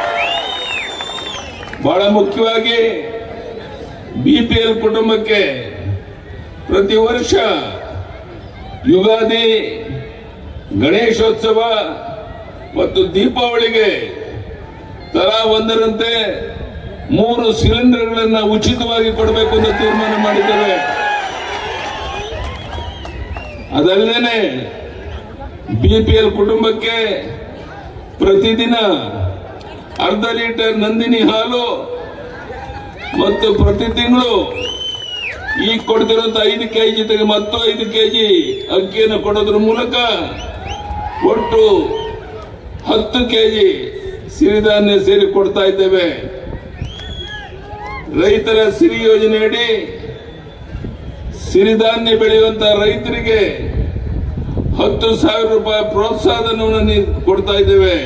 ಬಹಳ ಮುಖ್ಯವಾಗಿ ಬಿಪಿಎಲ್ ಕುಟುಂಬಕ್ಕೆ ಪ್ರತಿ ವರ್ಷ ಯುಗಾದಿ ಗಣೇಶೋತ್ಸವ ಮತ್ತು ದೀಪಾವಳಿಗೆ ತಲಾ ಒಂದರಂತೆ ಮೂರು ಸಿಲಿಂಡರ್ಗಳನ್ನ ಉಚಿತವಾಗಿ ಕೊಡಬೇಕು ಅಂತ ತೀರ್ಮಾನ ಮಾಡಿದ್ದೇವೆ ಅದಲ್ಲದೆ ಬಿಪಿಎಲ್ ಕುಟುಂಬಕ್ಕೆ ಪ್ರತಿದಿನ ಅರ್ಧ ಲೀಟರ್ ನಂದಿನಿ ಹಾಲು ಮತ್ತು ಪ್ರತಿ ತಿಂಗಳು ಈಗ ಕೊಡ್ತಿರುವಂತ ಐದು ಕೆಜಿ ಜೊತೆಗೆ ಮತ್ತು ಐದು ಕೆಜಿ ಅಕ್ಕಿಯನ್ನು ಕೊಡೋದ್ರ ಮೂಲಕ ಒಟ್ಟು ಹತ್ತು ಕೆಜಿ ಸಿರಿಧಾನ್ಯ ಸೇರಿ ಕೊಡ್ತಾ ಇದ್ದೇವೆ ರೈತರ ಸಿರಿ ಯೋಜನೆಯಡಿ ಸಿರಿಧಾನ್ಯ ಬೆಳೆಯುವಂತ ರೈತರಿಗೆ ಹತ್ತು ಸಾವಿರ ರೂಪಾಯಿ ಪ್ರೋತ್ಸಾಹಧನವನ್ನು ನೀ- ಕೊಡ್ತಾ ಇದ್ದೇವೆ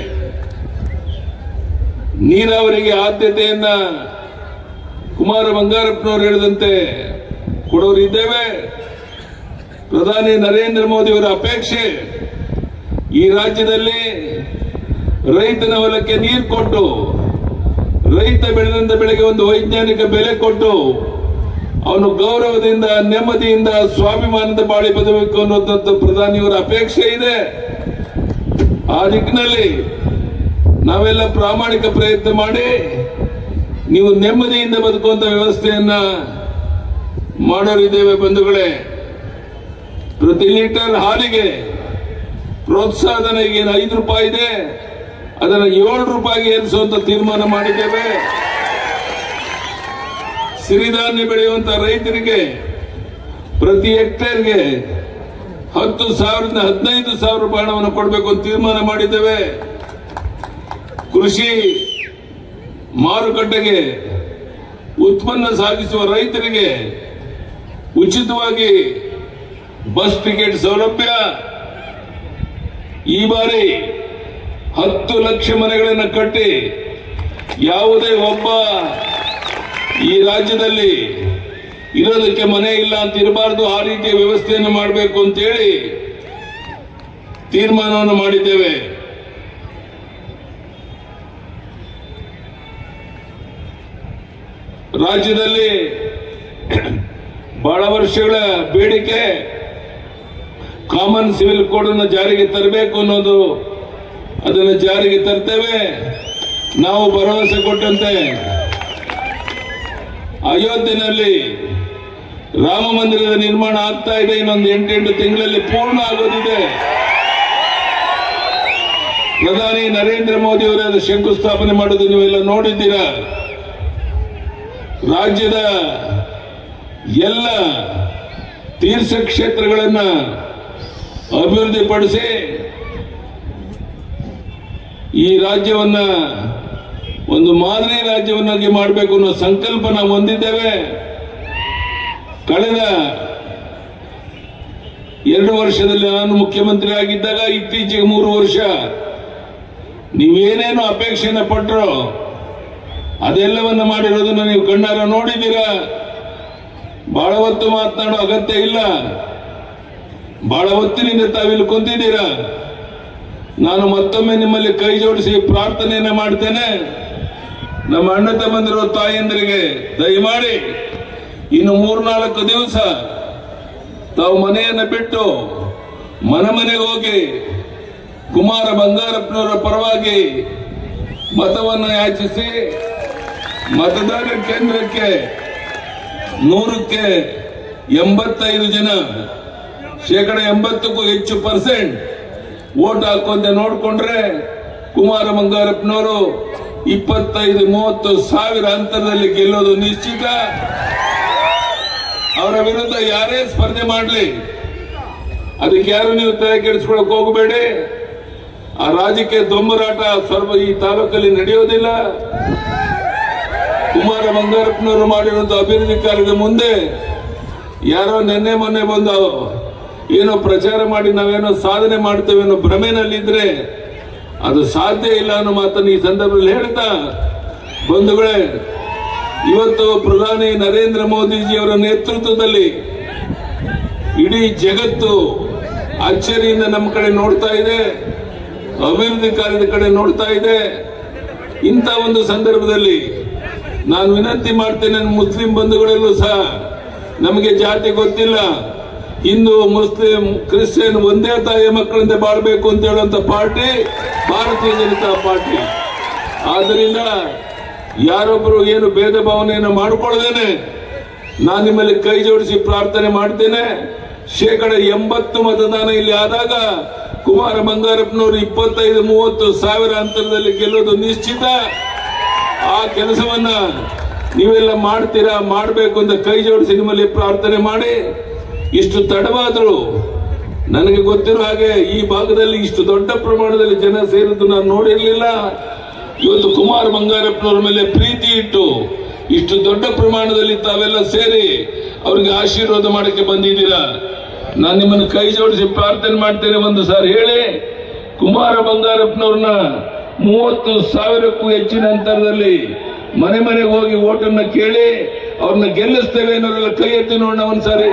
ನೀರಾವರಿಗೆ ಆದ್ಯತೆಯನ್ನ ಕುಮಾರ ಬಂಗಾರಪ್ಪನವರು ಹೇಳಿದಂತೆ ಕೊಡೋರಿದ್ದೇವೆ ಪ್ರಧಾನಿ ನರೇಂದ್ರ ಮೋದಿ ಅವರ ಅಪೇಕ್ಷೆ ಈ ರಾಜ್ಯದಲ್ಲಿ ರೈತನ ಹೊಲಕ್ಕೆ ನೀರು ಕೊಟ್ಟು ರೈತ ಬೆಳೆದಂತ ಬೆಳೆಗೆ ಒಂದು ವೈಜ್ಞಾನಿಕ ಬೆಲೆ ಕೊಟ್ಟು ಅವನು ಗೌರವದಿಂದ ನೆಮ್ಮದಿಯಿಂದ ಸ್ವಾಭಿಮಾನದ ಬಾಳಿ ಬದಬೇಕು ಅನ್ನೋದಂತ ಪ್ರಧಾನಿಯವರ ಅಪೇಕ್ಷೆ ಇದೆ ಆ ನಿಟ್ಟಿನಲ್ಲಿ ನಾವೆಲ್ಲ ಪ್ರಾಮಾಣಿಕ ಪ್ರಯತ್ನ ಮಾಡಿ ನೀವು ನೆಮ್ಮದಿಯಿಂದ ಬದುಕುವಂತ ವ್ಯವಸ್ಥೆಯನ್ನ ಮಾಡೋರಿದ್ದೇವೆ ಬಂಧುಗಳೇ ಪ್ರತಿ ಲೀಟರ್ ಹಾಲಿಗೆ ಪ್ರೋತ್ಸಾಹಧನ ಈಗೇನು ಐದು ರೂಪಾಯಿ ಇದೆ ಅದನ್ನು ಏಳು ರೂಪಾಯಿಗೆ ಏರಿಸುವಂತ ತೀರ್ಮಾನ ಮಾಡಿದ್ದೇವೆ ಸಿರಿಧಾನ್ಯ ಬೆಳೆಯುವಂತ ರೈತರಿಗೆ ಪ್ರತಿ ಹೆಕ್ಟೇರ್ಗೆ ಹತ್ತು ಸಾವಿರದಿಂದ ಹದಿನೈದು ಸಾವಿರ ರೂಪಾಯಿ ಹಣವನ್ನು ಕೊಡಬೇಕು ಅಂತ ತೀರ್ಮಾನ ಮಾಡಿದ್ದೇವೆ ಕೃಷಿ ಮಾರುಕಟ್ಟೆಗೆ ಉತ್ಪನ್ನ ಸಾಗಿಸುವ ರೈತರಿಗೆ ಉಚಿತವಾಗಿ ಬಸ್ ಟಿಕೆಟ್ ಸೌಲಭ್ಯ ಈ ಬಾರಿ ಹತ್ತು ಲಕ್ಷ ಮನೆಗಳನ್ನು ಕಟ್ಟಿ ಯಾವುದೇ ಒಬ್ಬ ಈ ರಾಜ್ಯದಲ್ಲಿ ಇರೋದಕ್ಕೆ ಮನೆ ಇಲ್ಲ ಅಂತ ಇರಬಾರದು ಆ ರೀತಿಯ ವ್ಯವಸ್ಥೆಯನ್ನು ಮಾಡಬೇಕು ಅಂತೇಳಿ ತೀರ್ಮಾನವನ್ನು ಮಾಡಿದ್ದೇವೆ ರಾಜ್ಯದಲ್ಲಿ ಬಹಳ ವರ್ಷಗಳ ಬೇಡಿಕೆ ಕಾಮನ್ ಸಿವಿಲ್ ಕೋಡ್ ಅನ್ನು ಜಾರಿಗೆ ತರಬೇಕು ಅನ್ನೋದು ಅದನ್ನು ಜಾರಿಗೆ ತರ್ತೇವೆ ನಾವು ಭರವಸೆ ಕೊಟ್ಟಂತೆ ಅಯೋಧ್ಯೆಯಲ್ಲಿ ರಾಮ ಮಂದಿರದ ನಿರ್ಮಾಣ ಆಗ್ತಾ ಇದೆ ಇನ್ನೊಂದು ಎಂಟೆಂಟು ತಿಂಗಳಲ್ಲಿ ಪೂರ್ಣ ಆಗೋದಿದೆ ಪ್ರಧಾನಿ ನರೇಂದ್ರ ಮೋದಿ ಅವರೇ ಅದು ಶಂಕುಸ್ಥಾಪನೆ ಮಾಡೋದು ನೀವೆಲ್ಲ ನೋಡಿದ್ದೀರಾ ರಾಜ್ಯದ ಎಲ್ಲ ತೀರ್ಥ ಕ್ಷೇತ್ರಗಳನ್ನ ಅಭಿವೃದ್ಧಿಪಡಿಸಿ ಈ ರಾಜ್ಯವನ್ನ ಒಂದು ಮಾದರಿ ರಾಜ್ಯವನ್ನಾಗಿ ಮಾಡಬೇಕು ಅನ್ನೋ ಸಂಕಲ್ಪ ನಾವು ಹೊಂದಿದ್ದೇವೆ ಕಳೆದ ಎರಡು ವರ್ಷದಲ್ಲಿ ನಾನು ಮುಖ್ಯಮಂತ್ರಿ ಆಗಿದ್ದಾಗ ಇತ್ತೀಚೆಗೆ ಮೂರು ವರ್ಷ ನೀವೇನೇನು ಅಪೇಕ್ಷೆನ ಪಟ್ಟರೋ ಅದೆಲ್ಲವನ್ನ ಮಾಡಿರೋದನ್ನ ನೀವು ಕಣ್ಣಾರ ನೋಡಿದ್ದೀರಾ ಬಹಳ ಹೊತ್ತು ಮಾತನಾಡೋ ಅಗತ್ಯ ಇಲ್ಲ ಬಹಳ ಹೊತ್ತಿನಿಂದ ತಾವಿಲ್ಲಿ ಕುಂತಿದ್ದೀರಾ ನಾನು ಮತ್ತೊಮ್ಮೆ ನಿಮ್ಮಲ್ಲಿ ಕೈ ಜೋಡಿಸಿ ಪ್ರಾರ್ಥನೆಯನ್ನ ಮಾಡ್ತೇನೆ ನಮ್ಮ ಅಣ್ಣ ತಮ್ಮಂದಿರೋ ತಾಯಂದಿರಿಗೆ ದಯಮಾಡಿ ಇನ್ನು ಮೂರ್ನಾಲ್ಕು ದಿವಸ ತಾವು ಮನೆಯನ್ನ ಬಿಟ್ಟು ಮನೆ ಮನೆಗೆ ಹೋಗಿ ಕುಮಾರ ಬಂಗಾರಪ್ಪನವರ ಪರವಾಗಿ ಮತವನ್ನು ಯಾಚಿಸಿ ಮತದಾರ ಕೇಂದ್ರಕ್ಕೆ ನೂರಕ್ಕೆ ಎಂಬತ್ತೈದು ಜನ ಶೇಕಡ ಎಂಬತ್ತಕ್ಕೂ ಹೆಚ್ಚು ಪರ್ಸೆಂಟ್ ವೋಟ್ ಹಾಕುವಂತ ನೋಡ್ಕೊಂಡ್ರೆ ಕುಮಾರ ಬಂಗಾರಪ್ಪನವರು ಇಪ್ಪತ್ತೈದು ಮೂವತ್ತು ಸಾವಿರ ಅಂತರದಲ್ಲಿ ಗೆಲ್ಲೋದು ನಿಶ್ಚಿತ ಅವರ ವಿರುದ್ಧ ಯಾರೇ ಸ್ಪರ್ಧೆ ಮಾಡಲಿ ಅದಕ್ಕೆ ಯಾರು ನೀವು ತಲೆ ಕೆಡಿಸ್ಕೊಳಕ್ ಹೋಗಬೇಡಿ ಆ ರಾಜಕೀಯ ದೊಂಬರಾಟ ಸ್ವಲ್ಪ ಈ ತಾಲೂಕಲ್ಲಿ ನಡೆಯೋದಿಲ್ಲ ಕುಮಾರ ಬಂಗಾರಪ್ಪನವರು ಮಾಡಿರುವಂತ ಅಭಿವೃದ್ಧಿ ಕಾರ್ಯದ ಮುಂದೆ ಯಾರೋ ನಿನ್ನೆ ಮೊನ್ನೆ ಬಂದು ಏನೋ ಪ್ರಚಾರ ಮಾಡಿ ನಾವೇನೋ ಸಾಧನೆ ಮಾಡ್ತೇವೆ ಅನ್ನೋ ಭ್ರಮೆನಲ್ಲಿದ್ರೆ ಅದು ಸಾಧ್ಯ ಇಲ್ಲ ಅನ್ನೋ ಮಾತನ್ನು ಈ ಸಂದರ್ಭದಲ್ಲಿ ಹೇಳ್ತಾ ಬಂಧುಗಳೇ ಇವತ್ತು ಪ್ರಧಾನಿ ನರೇಂದ್ರ ಮೋದಿಜಿ ಅವರ ನೇತೃತ್ವದಲ್ಲಿ ಇಡೀ ಜಗತ್ತು ಅಚ್ಚರಿಯಿಂದ ನಮ್ಮ ಕಡೆ ನೋಡ್ತಾ ಇದೆ ಅಭಿವೃದ್ಧಿ ಕಾರ್ಯದ ಕಡೆ ನೋಡ್ತಾ ಇದೆ ಇಂಥ ಒಂದು ಸಂದರ್ಭದಲ್ಲಿ ನಾನು ವಿನಂತಿ ಮಾಡ್ತೇನೆ ನನ್ನ ಮುಸ್ಲಿಂ ಬಂಧುಗಳಲ್ಲೂ ಸಹ ನಮಗೆ ಜಾತಿ ಗೊತ್ತಿಲ್ಲ ಹಿಂದೂ ಮುಸ್ಲಿಂ ಕ್ರಿಶ್ಚಿಯನ್ ಒಂದೇ ತಾಯಿಯ ಮಕ್ಕಳಿಂದ ಬಾಳ್ಬೇಕು ಅಂತ ಹೇಳುವಂತ ಪಾರ್ಟಿ ಭಾರತೀಯ ಜನತಾ ಪಾರ್ಟಿ ಆದ್ದರಿಂದ ಯಾರೊಬ್ಬರು ಏನು ಭೇದ ಭಾವನೆಯನ್ನು ಮಾಡಿಕೊಳ್ಳದೇನೆ ನಾನು ನಿಮ್ಮಲ್ಲಿ ಕೈ ಜೋಡಿಸಿ ಪ್ರಾರ್ಥನೆ ಮಾಡ್ತೇನೆ ಶೇಕಡ ಎಂಬತ್ತು ಮತದಾನ ಇಲ್ಲಿ ಆದಾಗ ಕುಮಾರ ಬಂಗಾರಪ್ಪನವರು ಇಪ್ಪತ್ತೈದು ಮೂವತ್ತು ಸಾವಿರ ಅಂತರದಲ್ಲಿ ಗೆಲ್ಲೋದು ನಿಶ್ಚಿತ ಆ ಕೆಲಸವನ್ನ ನೀವೆಲ್ಲ ಮಾಡ್ತೀರಾ ಮಾಡಬೇಕು ಅಂತ ಕೈ ಜೋಡಿಸಿ ನಿಮ್ಮಲ್ಲಿ ಪ್ರಾರ್ಥನೆ ಮಾಡಿ ಇಷ್ಟು ತಡವಾದ್ರು ನನಗೆ ಗೊತ್ತಿರೋ ಹಾಗೆ ಈ ಭಾಗದಲ್ಲಿ ಇಷ್ಟು ದೊಡ್ಡ ಪ್ರಮಾಣದಲ್ಲಿ ಜನ ಸೇರಿದ್ದು ನಾನು ನೋಡಿರಲಿಲ್ಲ ಇವತ್ತು ಕುಮಾರ ಬಂಗಾರಪ್ಪನವರ ಮೇಲೆ ಪ್ರೀತಿ ಇಟ್ಟು ಇಷ್ಟು ದೊಡ್ಡ ಪ್ರಮಾಣದಲ್ಲಿ ತಾವೆಲ್ಲ ಸೇರಿ ಅವರಿಗೆ ಆಶೀರ್ವಾದ ಮಾಡಕ್ಕೆ ಬಂದಿದ್ದೀರಾ ನಾನು ನಿಮ್ಮನ್ನು ಕೈ ಜೋಡಿಸಿ ಪ್ರಾರ್ಥನೆ ಮಾಡ್ತೇನೆ ಒಂದು ಸಾರಿ ಹೇಳಿ ಕುಮಾರ ಬಂಗಾರಪ್ಪನವ್ರನ್ನ ಮೂವತ್ತು ಸಾವಿರಕ್ಕೂ ಹೆಚ್ಚಿನ ಅಂತರದಲ್ಲಿ ಮನೆ ಮನೆಗೆ ಹೋಗಿ ಓಟನ್ನ ಕೇಳಿ ಅವ್ರನ್ನ ಗೆಲ್ಲಿಸ್ತೇವೆ ಅನ್ನೋರೆಲ್ಲ ಕೈ ಎತ್ತಿ ನೋಡೋಣ ಒಂದ್ಸಾರಿ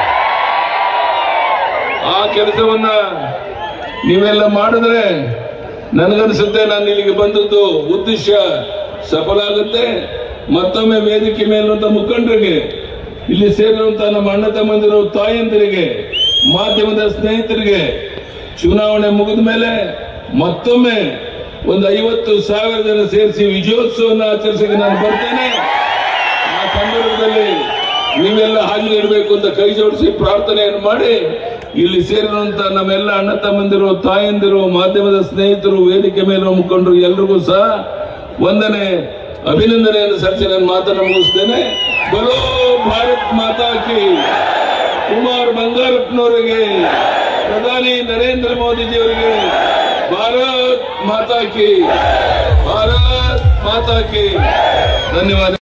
ಆ ಕೆಲಸವನ್ನ ನೀವೆಲ್ಲ ಮಾಡಿದ್ರೆ ನನಗನ್ಸುತ್ತೆ ನಾನು ಇಲ್ಲಿಗೆ ಬಂದದ್ದು ಉದ್ದೇಶ ಸಫಲ ಆಗುತ್ತೆ ಮತ್ತೊಮ್ಮೆ ವೇದಿಕೆ ಮೇಲಿರುವಂತ ಮುಖಂಡರಿಗೆ ಇಲ್ಲಿ ಸೇರಿರುವಂತಹ ನಮ್ಮ ಅಣ್ಣ ತಮ್ಮಂದಿರು ತಾಯಂದಿರಿಗೆ ಮಾಧ್ಯಮದ ಸ್ನೇಹಿತರಿಗೆ ಚುನಾವಣೆ ಮುಗಿದ ಮೇಲೆ ಮತ್ತೊಮ್ಮೆ ಒಂದು ಐವತ್ತು ಸಾವಿರ ಜನ ಸೇರಿಸಿ ವಿಜಯೋತ್ಸವವನ್ನು ಆಚರಿಸಕ್ಕೆ ನಾನು ಬರ್ತೇನೆ ಆ ಸಂದರ್ಭದಲ್ಲಿ ನೀವೆಲ್ಲ ಹಾಜರಿರಬೇಕು ಅಂತ ಕೈ ಜೋಡಿಸಿ ಪ್ರಾರ್ಥನೆಯನ್ನು ಮಾಡಿ ಇಲ್ಲಿ ಸೇರಿರುವಂತ ನಮ್ಮೆಲ್ಲ ಅಣ್ಣ ತಮ್ಮಂದಿರು ತಾಯಂದಿರು ಮಾಧ್ಯಮದ ಸ್ನೇಹಿತರು ವೇದಿಕೆ ಮೇಲೆ ಮುಖಂಡರು ಎಲ್ರಿಗೂ ಸಹ ವಂದನೆ ಅಭಿನಂದನೆಯನ್ನು ಸಲ್ಲಿಸಿ ನಾನು ಮಾತನ್ನು ಮುಗಿಸ್ತೇನೆ ಬಲೋ ಭಾರತ್ ಮಾತಾ ಕಿ ಕುಮಾರ್ ಬಂಗಾರಪ್ಪನವರಿಗೆ ಪ್ರಧಾನಿ ನರೇಂದ್ರ ಮೋದಿಜಿಯವರಿಗೆ ಭಾರತ್ ಮಾತಾ ಕಿ ಭಾರತ್ ಮಾತಾ ಕಿ ಧನ್ಯವಾದ